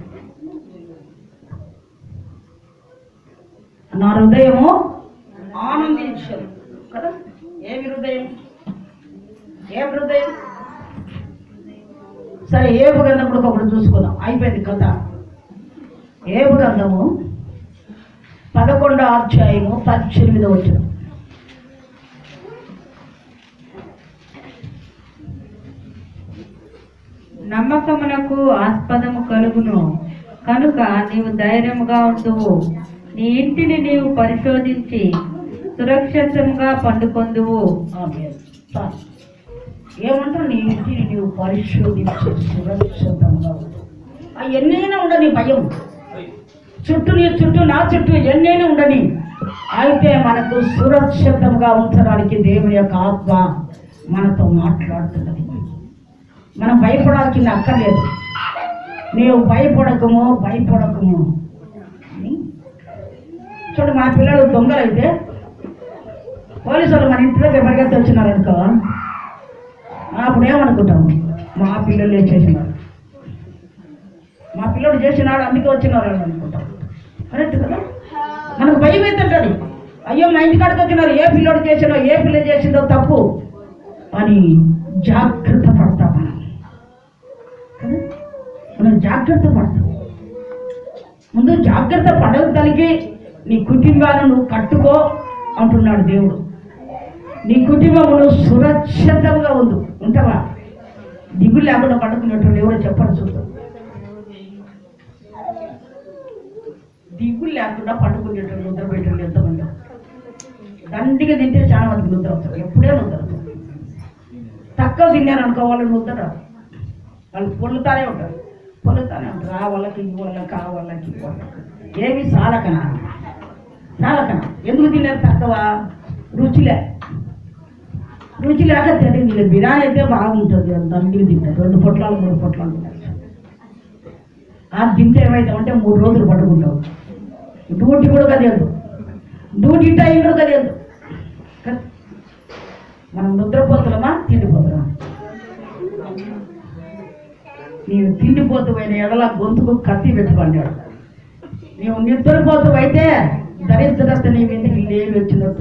B: నా హృదయము ఆనందించను కదా ఏమి హృదయం ఏం హృదయం సరే ఏబు గంధం కూడా ఒకటి చూసుకుందాం అయిపోయింది కథ ఏబు గంధము పదకొండో అధ్యాయము పద్దెనిమిదో వచ్చిన
C: నమ్మకమునకు ఆస్పదము కలుగును కనుక నీవు ధైర్యముగా ఉండువు నీ ఇంటిని నీవు పరిశోధించి సురక్షితంగా పండుకొందువు
B: ఏమంటారు నీ ఇంటిని నీవు పరిశోధించి సురక్షితంగా ఉండు. ఆ ఎన్నైనా ఉండని భయం చుట్టూ నీ చుట్టూ నా చుట్టూ ఎన్నైనా ఉండని అయితే మనకు సురక్షితంగా ఉంచడానికి దేవుని యొక్క ఆత్మ మనతో మాట్లాడుతున్నది మనం భయపడాల్సింది అక్కర్లేదు నీవు భయపడకము భయపడకము అని చూడు మా పిల్లలు దొంగలైతే పోలీసులు మన ఇంటి దగ్గర పరిగెత్తి వచ్చినారనుకో అప్పుడు ఏమనుకుంటాము మా పిల్లలే చేసినారు మా పిల్లడు చేసినాడు అందుకే వచ్చినారు అని అనుకుంటాం కరెక్ట్ కదా మనకు భయం అవుతుంటుంది అయ్యో మా ఇంటికాడికి వచ్చినారు ఏ పిల్లోడు చేసినో ఏ పిల్ల చేసిందో తప్పు అని జాగ్రత్త పడతాం మనం కదా? మనం జాగ్రత్త పడతాం ముందు జాగ్రత్త పడగలిగి నీ కుటుంబాన్ని నువ్వు కట్టుకో అంటున్నాడు దేవుడు నీ కుటుంబమును సురక్షితంగా ఉండు ఉంటావా దిగులు లేకుండా పడుకున్నట్టు ఎవరో చెప్పండి చూద్దాం దిగులు లేకుండా పడుకునేటప్పుడు నిద్ర పెట్టండి ఎంతమంది దండిగా తింటే చాలా మందికి నిద్ర వస్తారు ఎప్పుడే నిద్ర వస్తారు తక్కువ తిన్నారు అనుకో వాళ్ళు నిద్ర రాదు. వాళ్ళు పొల్లుతానే ఉంటారు పొల్లుతానే ఉంటారు ఆ వాళ్ళకి ఈ వాళ్ళకి ఆ వాళ్ళకి ఈ వాళ్ళకి ఏమి సాలకనా సాలకనా ఎందుకు తిన్నారు తక్కువ రుచిలే రుచి లేక తెలియదు బిర్యానీ అయితే బాగుంటుంది దండిగా తింటారు రెండు పొట్లాలు మూడు పొట్లాలు తింటారు ఆ తింటే ఏమైతే మూడు రోజులు పట్టుకుంటావు డ్యూటీ కూడా కదేదు డ్యూటీ టైం కూడా కదేదు కదా? మనం నిద్రపోతున్నామా తిండిపోతున్నామా నీవు తిండిపోతూ అయిన ఎడల గొంతుకు కత్తి పెట్టుకున్నాడు నీవు నిద్రపోతూ అయితే దరిద్రత నీ మీదకి లేవి వచ్చినట్టు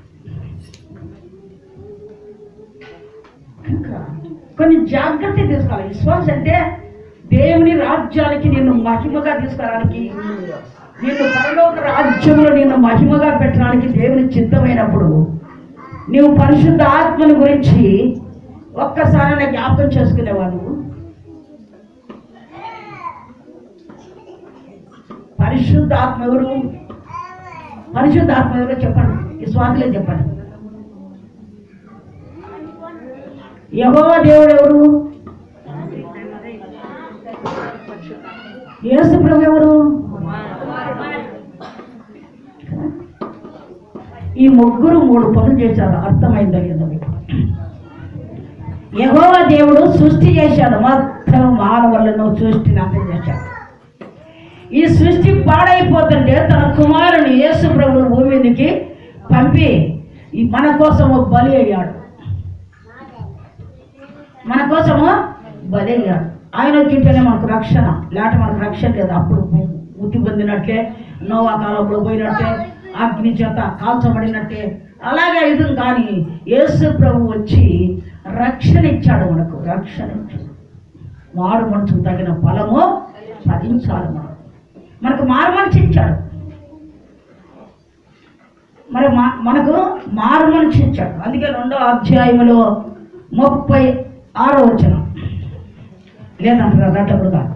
B: కనుక కొన్ని జాగ్రత్త తీసుకోవాలి విశ్వాసం అంటే దేవుని రాజ్యానికి నిన్ను మహిమగా తీసుకురావడానికి నిన్ను పరలోక రాజ్యంలో నిన్ను మహిమగా పెట్టడానికి దేవుని చిత్తమైనప్పుడు నీవు పరిశుద్ధ ఆత్మను గురించి ఒక్కసారి జ్ఞాపకం చేసుకునేవాడు పరిశుద్ధ ఆత్మ ఎవరు పరిశుద్ధ ఆత్మ ఎవరో చెప్పండి ఈ స్వాతిలో చెప్పండి యహోవా దేవుడు ఎవరు యేసు ప్రభు ఎవరు ఈ ముగ్గురు మూడు పనులు చేశారు అర్థమైందా లేదా మీకు యహోవా దేవుడు సృష్టి చేశాడు మొత్తం మానవులను సృష్టిని అంతం చేశాడు ఈ సృష్టి పాడైపోతుంటే తన కుమారుని యేసు ప్రభుని భూమి మీదకి పంపి ఈ మన కోసము బలి అయ్యాడు మన కోసము బలి అయ్యాడు ఆయన వచ్చింటేనే మనకు రక్షణ లేకపోతే మనకు రక్షణ లేదు అప్పుడు ఉత్తి పొందినట్టే నోవా కాలంలో పోయినట్టే అగ్ని చేత కాల్చబడినట్టే అలాగే ఇది కానీ యేసు ప్రభు వచ్చి రక్షణ ఇచ్చాడు మనకు రక్షణ ఇచ్చాడు మారు మనసుకు తగిన ఫలము ఫలించాలి మనం మనకు మారు మనసు ఇచ్చాడు మరి మా మనకు మారు మనసు ఇచ్చాడు అందుకే రెండో అధ్యాయములో ముప్పై ఆరో వచ్చిన లేదంటారు అదట్టప్పుడు కాదు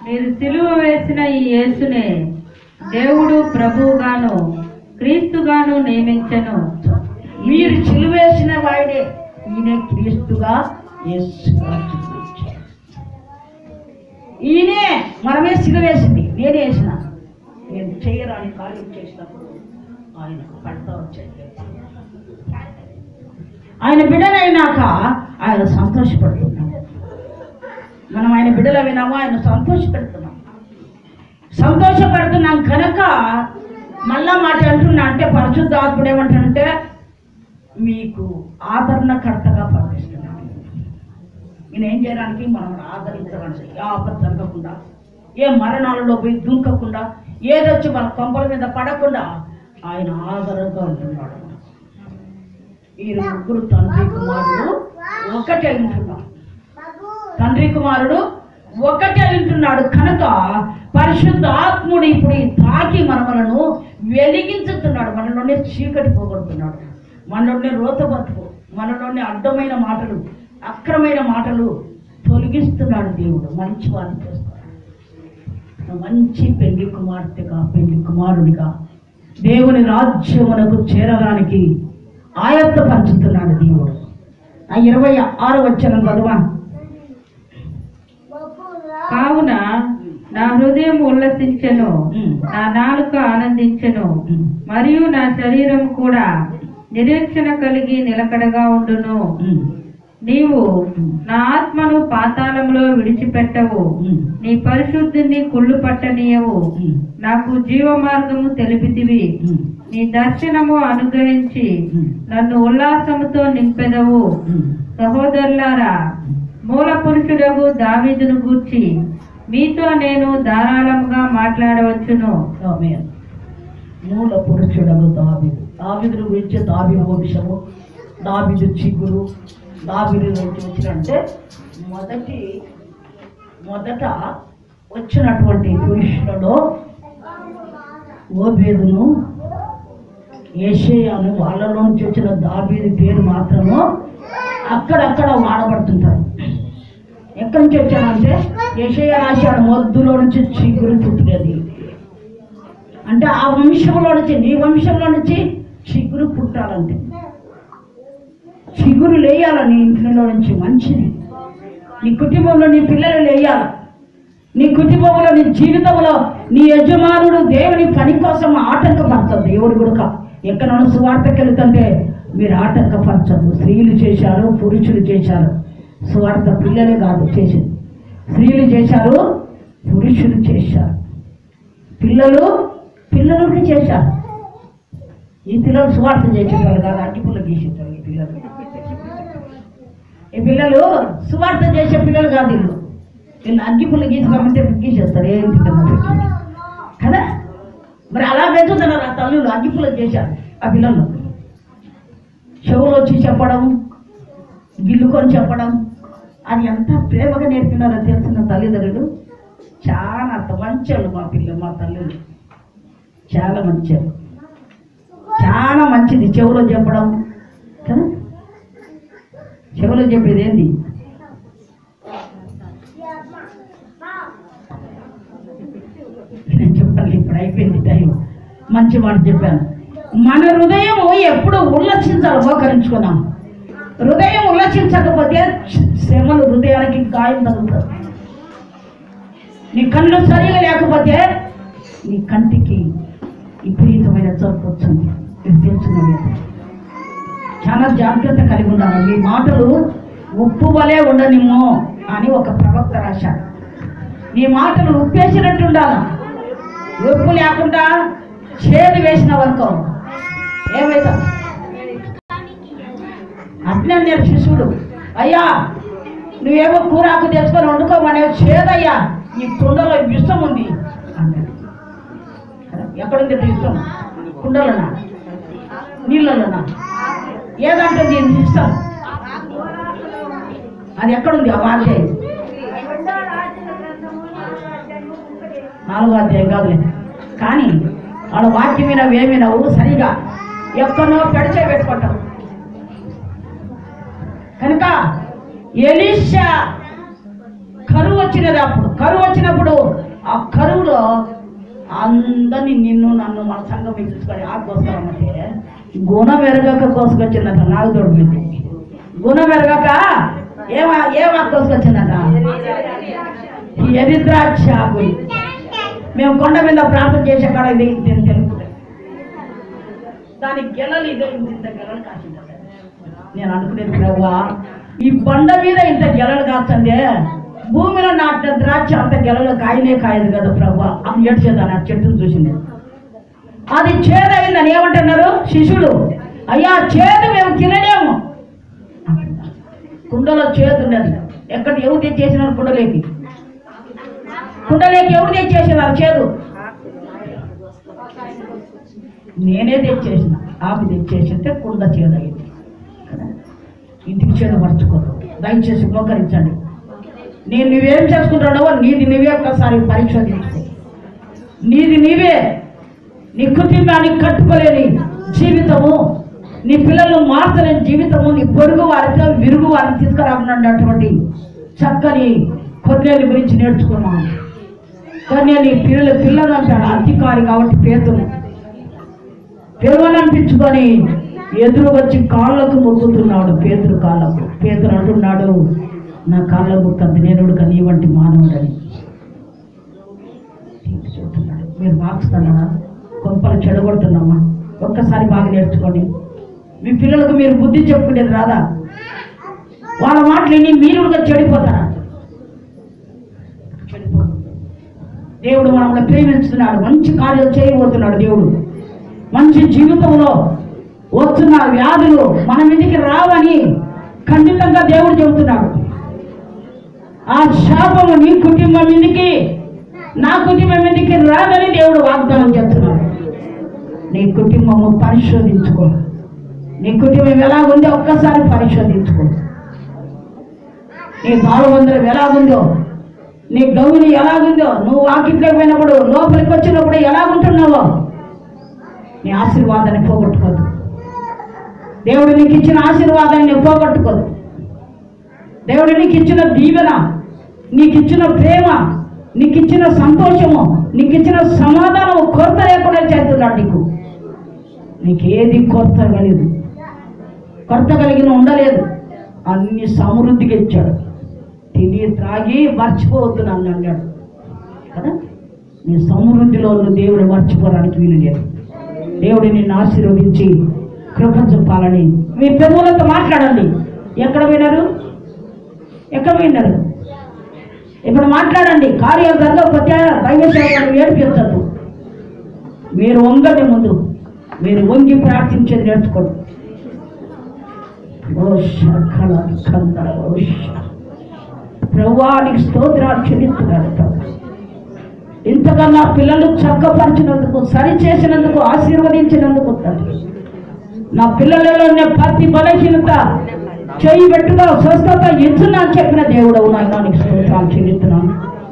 C: మీరు సిలువ వేసిన ఈ యేసునే దేవుడు ప్రభువుగాను క్రీస్తుగాను నియమించెను
B: మీరు చిలువేసిన వాడే ఈయన క్రీస్తుగా యేసుగా చూపించాడు. ఈయనే మనమే సిలువేసింది నేనే వేసిన నేను చేయరాని కార్యం చేసినప్పుడు ఆయన పడతా వచ్చాడు ఆయన బిడ్డలైనాక ఆయన సంతోషపడుతున్నాం మనం ఆయన బిడ్డలు వినాము ఆయన సంతోషపెడుతున్నాం సంతోషపడుతున్నాం కనుక మళ్ళా మాట అంటున్నా అంటే పరిశుద్ధాత్ముడు ఏమంటాడంటే మీకు ఆదరణకర్తగా పంపిస్తున్నాను నేను ఏం చేయడానికి మనం ఆదరించడానికి ఏ ఆపద జరగకుండా ఏ మరణాలలో పోయి దుంకకుండా ఏదొచ్చి మన కొంపల మీద పడకుండా ఆయన ఆదరణగా ఉంటున్నాడు ఈ ముగ్గురు తండ్రి కుమారుడు ఒకటే ఉంటున్నాం తండ్రి కుమారుడు ఒకటే వింటున్నాడు కనుక పరిశుద్ధ ఆత్ముడు ఇప్పుడు ఈ తాకి మనలను వెలిగించుతున్నాడు మనలోనే చీకటి పోగొడుతున్నాడు మనలోనే రోత బతుకు మనలోనే అడ్డమైన మాటలు అక్రమైన మాటలు తొలగిస్తున్నాడు దేవుడు మంచి వారిని చేస్తాడు మంచి పెళ్లి కుమార్తెగా పెళ్లి కుమారుడిగా దేవుని రాజ్యమునకు చేరడానికి ఆయత్తపరుచుతున్నాడు దేవుడు ఆ ఇరవై ఆరు వచ్చిన చదువా
C: కావున నా హృదయం ఉల్లసించెను
B: ఉమ్.
C: నా నాలుక ఆనందించెను
B: ఉమ్.
C: మరియు నా శరీరం కూడా నిరీక్షణ కలిగి నిలకడగా ఉండును
B: ఉమ్.
C: నీవు నా ఆత్మను పాతాళంలో విడిచిపెట్టవు
B: ఉమ్.
C: నీ పరిశుద్ధిని కుళ్ళు పట్టనీయవు
B: ఉమ్.
C: నాకు జీవ మార్గము తెలిపితివి
B: ఉమ్.
C: నీ దర్శనము అనుగ్రహించి
B: ఉమ్.
C: నన్ను ఉల్లాసముతో నింపెదవు
B: ఉమ్.
C: సహోదరులారా మూల పురుషుడగు దావీదును గూర్చి మీతో నేను ధారాళంగా మాట్లాడవచ్చును
B: ఆమేన్. మూల పురుషుడగు దావిదు దావిదును గురించి దావి వంశము దావిదు చిగురు దావిదు నుంచి వచ్చినంటే మొదటి మొదట వచ్చినటువంటి పురుషులలో ఓబేదును ఏషయాను వాళ్ళలో నుంచి వచ్చిన దావీదు పేరు మాత్రము అక్కడక్కడ వాడబడుతుంటారు ఎక్కడి నుంచి వచ్చానంటే యషయ రాశాడు మొద్దులో నుంచి చిగురు పుట్టినది అంటే ఆ వంశంలో నుంచి నీ వంశంలో నుంచి చిగురు పుట్టాలంటే చిగురు లేయాల నీ ఇంట్లో నుంచి మంచిది నీ కుటుంబంలో నీ పిల్లలు లేయాల నీ కుటుంబంలో నీ జీవితంలో నీ యజమానుడు దేవుని పని కోసం ఆటంకపరచదు దేవుడు కూడా ఎక్కడైనా సువార్తకి వెళ్తుంటే మీరు ఆటంకపరచదు స్త్రీలు చేశారు పురుషులు చేశారు సువార్త పిల్లలే కాదు చేసింది స్త్రీలు చేశారు పురుషులు చేశారు పిల్లలు పిల్లలకి చేశారు ఈ పిల్లలు సువార్త చేసేవాళ్ళు కాదు అట్టి పుల్ల గీసేవాళ్ళు ఈ పిల్లలు ఈ పిల్లలు సువార్త చేసే పిల్లలు కాదు వీళ్ళు వీళ్ళు అగ్గి పుల్ల గీసుకోమంటే గీసేస్తారు ఏంటి కన్నా పెట్టి. కదా మరి అలా పెంచుతున్నారు ఆ తల్లులు అగ్గి పుల్ల చేశారు ఆ పిల్లలు చెవులు వచ్చి చెప్పడం గిల్లుకొని చెప్పడం అది ఎంత ప్రేమగా నేర్పినారో తెలిసిన తల్లిదండ్రులు చాలా మంచోళ్ళు మా పిల్లలు మా తల్లులు చాలా మంచోళ్ళు చాలా మంచిది చెవులో చెప్పడం కదా చెవులో చెప్పేది ఏంది నేను చెప్పాలి ఇప్పుడు అయిపోయింది టైం మంచి మాట చెప్పాను మన హృదయం ఎప్పుడు ఉల్లసించాలి మోకరించుకున్నాం హృదయం ఉల్లసించకపోతే శ్రమలు హృదయానికి గాయం తగులుతుంది నీ కళ్ళు సరిగా లేకపోతే నీ కంటికి విపరీతమైన జబ్బు వచ్చింది ఇది తెలుసుకున్నాను చాలా జాగ్రత్త కలిగి ఉండాలి మీ మాటలు ఉప్పు వలె ఉండనిమ్మో అని ఒక ప్రవక్త రాశాడు నీ మాటలు ఉప్పేసినట్టు ఉండాలి ఉప్పు లేకుండా చేదు వేసిన వరకు ఏమైతా అట్లే నేను శిశువుడు అయ్యా నువ్వేమో కూరాకు తెచ్చుకొని వండుకోమనే చేదయ్యా నీ కుండలో విషం ఉంది అన్నాడు ఎక్కడుంది విషం కుండలోనా నీళ్ళలోనా ఏదంటే దీని ఇష్టం అది ఎక్కడుంది ఆ వాక్యం నాలుగో అధ్యాయం కాదులే కానీ వాళ్ళ వాక్యం మీద ఏమినవు సరిగా ఎక్కడో పెడిచే పెట్టుకుంటాం కనుక ఎలీషా కరువు వచ్చినది అప్పుడు కరువు వచ్చినప్పుడు ఆ కరువులో అందరినీ నిన్ను నన్ను మన సంఘం పిలుచుకొని ఆ కోసమంటే గుణం ఎరగక కోసుకొచ్చిందట నాకు దొరికింది గుణం ఎరగక ఏమా ఏమా కోసుకొచ్చిందట ఎరిద్రాక్ష ఆకులు మేము కొండ మీద ప్రార్థన చేసే కాడ ఇది ఇది తెలుసు దాని గెలలు ఇదే ఇంత గెలలు కాసిందట నేను అనుకునేది ప్రవ్వా ఈ బండ మీద ఇంత గెలలు కాస్తుంది భూమిలో నాటిన ద్రాక్ష అంత గెలలు కాయనే కాయదు కదా ప్రభా అని ఏడ్చేదాన్ని ఆ చెట్టును చూసింది అది చేదైందని ఏమంటున్నారు శిష్యులు అయ్యా చేదు మేము తినలేము కుండలో చేదు ఉన్నది ఎక్కడ ఎవరు తెచ్చేసినారు కుండలేకి కుండలేకి ఎవరు తెచ్చేసినారు చేదు నేనే తెచ్చేసిన ఆమె తెచ్చేసింటే కుండ చేదయింది కదా? ఇంటికి చేదు మర్చుకోదు దయచేసి మోకరించండి నేను నువ్వేం చేసుకుంటాడో నీది నువ్వే ఒక్కసారి పరిశోధించుకో నీది నీవే నీ కుటుంబాన్ని కట్టుకోలేని జీవితము నీ పిల్లలను మార్చలేని జీవితము నీ పొరుగు వారితో విరుగు వారిని తీసుకురాకున్నటువంటి చక్కని కొన్నేళ్ళ గురించి నేర్చుకున్నాం కొన్నేళ్ళు పిల్లలు పిల్లలు అంటాడు అధికారి కాబట్టి పేతులు పిలవనంపించుకొని ఎదురు వచ్చి కాళ్ళకు మొక్కుతున్నాడు పేతురు కాళ్ళకు పేతురు అంటున్నాడు నా కాళ్ళ మొక్కంది నేను నీ వంటి మానవుడని చెబుతున్నాడు మీరు మార్చుతున్నారా కొంపలు చెడగొడుతున్నామా ఒక్కసారి బాగా నేర్చుకోండి మీ పిల్లలకు మీరు బుద్ధి చెప్పుకునేది రాదా వాళ్ళ మాటలు విని మీరు కూడా చెడిపోతారా చెడిపోతారు. దేవుడు మనల్ని ప్రేమించుతున్నాడు మంచి కార్యాలు చేయబోతున్నాడు దేవుడు మంచి జీవితంలో వస్తున్న వ్యాధులు మన మీదకి రావని ఖండితంగా దేవుడు చెబుతున్నాడు ఆ శాపము నీ కుటుంబం మీదకి నా కుటుంబం మీదకి రాదని దేవుడు వాగ్దానం చేస్తున్నాడు నీ కుటుంబము పరిశోధించుకో నీ కుటుంబం ఎలాగుందో ఒక్కసారి పరిశోధించుకో నీ బాలబంధురం ఎలాగుందో నీ గౌని ఎలాగుందో నువ్వు వాకిట్లోకి పోయినప్పుడు లోపలికి వచ్చినప్పుడు ఎలాగుంటున్నావో నీ ఆశీర్వాదాన్ని పోగొట్టుకోదు దేవుడు నీకు ఇచ్చిన ఆశీర్వాదాన్ని పోగొట్టుకోదు దేవుడు నీకు ఇచ్చిన దీవెన నీకు ఇచ్చిన ప్రేమ నీకు ఇచ్చిన సంతోషము నీకు ఇచ్చిన సమాధానము కొరత లేకుండా చేస్తున్నాడు నీకు నీకు ఏది కొరత కలిగదు కొరత కలిగిన ఉండలేదు అన్ని సమృద్ధిగా ఇచ్చాడు తిని త్రాగి మర్చిపోవద్దు నన్ను అన్నాడు కదా నీ సమృద్ధిలో ఉన్న దేవుడు మర్చిపోవడానికి వీలు లేదు దేవుడు నిన్ను ఆశీర్వదించి కృప చెప్పాలని మీ పెద్దలతో మాట్లాడండి ఎక్కడ విన్నారు ఎక్కడ విన్నారు ఇప్పుడు మాట్లాడండి కార్యాలు జరగకపోతే దైవ సేవకులు ఏడిపించద్దు మీరు వంగండి ముందు మీరు వంగి ప్రార్థించేది నేర్చుకోండి ఓ శకల కంద ఓ శ- ప్రభువానికి స్తోత్రాలు చెల్లిస్తున్నాడు ప్రభు ఇంతగా నా పిల్లలు చక్కపరిచినందుకు సరి చేసినందుకు ఆశీర్వదించినందుకు తండ్రి నా పిల్లలలో ఉన్న ప్రతి బలహీనత చేయి పెట్టుగా స్వస్థత ఇచ్చున్నా అని చెప్పిన దేవుడు నాయన నీకు స్తోత్రాలు చెల్లిస్తున్నాను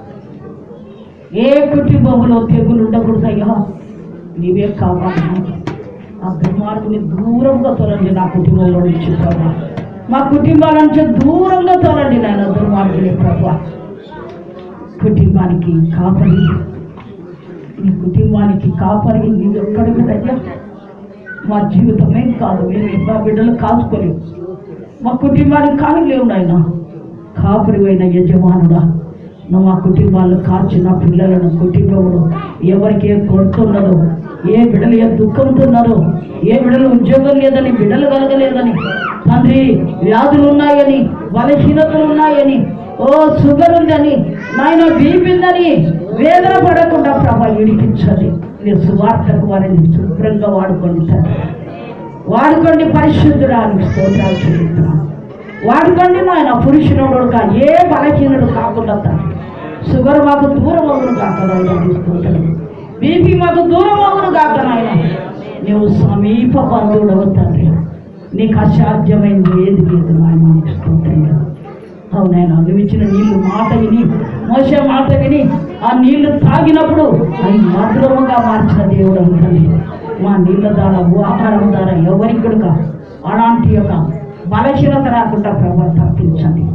B: ఏ కుటుంబంలో తెగులు ఉండకూడదయ్యా నీవే కావాలి ఆ దుర్మార్గుని దూరంగా తోలండి నా కుటుంబంలో నుంచి ప్రభా మా కుటుంబాల నుంచి దూరంగా తోలండి నాయన దుర్మార్గుని ప్రభా కుటుంబానికి కాపరి నీ కుటుంబానికి కాపరి నీ ఒక్కడికి దగ్గర మా జీవితమే కాదు మేము మా బిడ్డలు కాచుకోలేవు మా కుటుంబానికి కానీ లేవు నాయన కాపురివైన యజమానుడా నువ్వు మా కుటుంబాలను కాల్చి నా పిల్లలను కుటుంబంలో ఎవరికి ఏ కొడుతున్నదో ఏ బిడ్డలు ఏ దుఃఖంతో ఉన్నారో ఏ బిడ్డలు ఉద్యోగం లేదని బిడ్డలు కలగలేదని తండ్రి వ్యాధులు ఉన్నాయని బలహీనతలు ఉన్నాయని ఓ షుగర్ ఉందని నాయన బీపీ ఉందని వేదన పడకుండా ప్రభా ఇడిపించండి మీరు సువార్తకు వారిని శుభ్రంగా వాడుకోండి తండ్రి వాడుకోండి పరిశుద్ధుడానికి స్తోత్రాలు చెల్లిస్తున్నాను వాడుకోండి నాయన పురుషునుడుగా ఏ బలహీనుడు కాకుండా తండ్రి షుగర్ మాకు దూరం అవును కాక నాయన తీసుకుంటాను బీపీ మాకు దూరం అవును కాక నాయన నువ్వు సమీప బంధువుడవు తండ్రి నీకు అసాధ్యమైంది ఏది లేదు నాయన నీకు స్తోత్రం అవునైనా నువ్వు ఇచ్చిన నీళ్లు మాట విని మోసే మాట విని ఆ నీళ్లు తాగినప్పుడు అవి మధురముగా మార్చిన దేవుడు అవుతుంది మా నీళ్ళ ద్వారా ఆహారం ద్వారా ఎవరికి కూడా అలాంటి యొక్క బలహీనత రాకుండా ప్రభావం తప్పించండి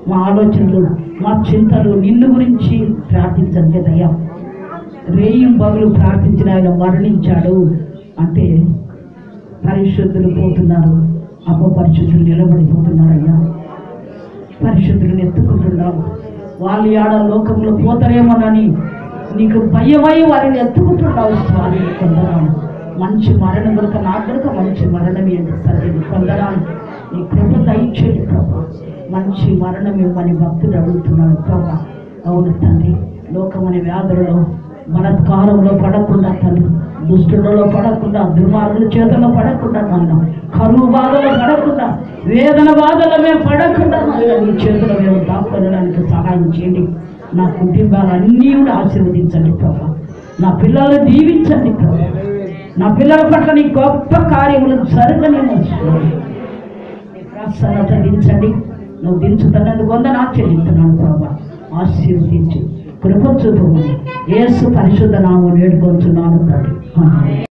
B: మా ఆలోచనలు మా చింతలు నిన్ను గురించి ప్రార్థించండి దయ్యా రేయం బగులు ప్రార్థించిన ఆయన మరణించాడు అంటే పరిశుద్ధులు పోతున్నారు అపపరిశుద్ధులు నిలబడిపోతున్నారయ్యా పరిశుద్ధులను ఎత్తుకుంటున్నావు వాళ్ళు ఆడ లోకంలో పోతారేమోనని నీకు భయమై వారిని ఎత్తుకుంటున్నావు స్వామి కొందరాలు మంచి మరణం కనుక నాకు కనుక మంచి మరణం ఏంటి సరే కొందరాలు నీ కృప దయచేది ప్రభా మంచి మరణం ఇవ్వని భక్తుడు అడుగుతున్నాడు ప్రభా అవును తండ్రి లోకమని వ్యాధులలో బలత్కారంలో పడకుండా తండ్రి దుష్టులలో పడకుండా దుర్మార్గుల చేతుల్లో పడకుండా నాయన కరువు బాధలో పడకుండా వేదన బాధలో మేము పడకుండా నాయన నీ చేతుల్లో మేము దాక్కొనడానికి సహాయం చేయండి నా కుటుంబాలన్నీ కూడా ఆశీర్వదించండి ప్రభా నా పిల్లల్ని దీవించండి ప్రభా నా పిల్లల పట్ల నీ గొప్ప కార్యములు జరగని ప్రసన్నత దించండి నువ్వు దించుతున్నందుకు వందన చెల్లిస్తున్నాను ప్రభా ఆశీర్వదించి కృప చూపమని యేసు పరిశుద్ధ నామం వేడుకొంచున్నాను తండ్రి ఆమేన్.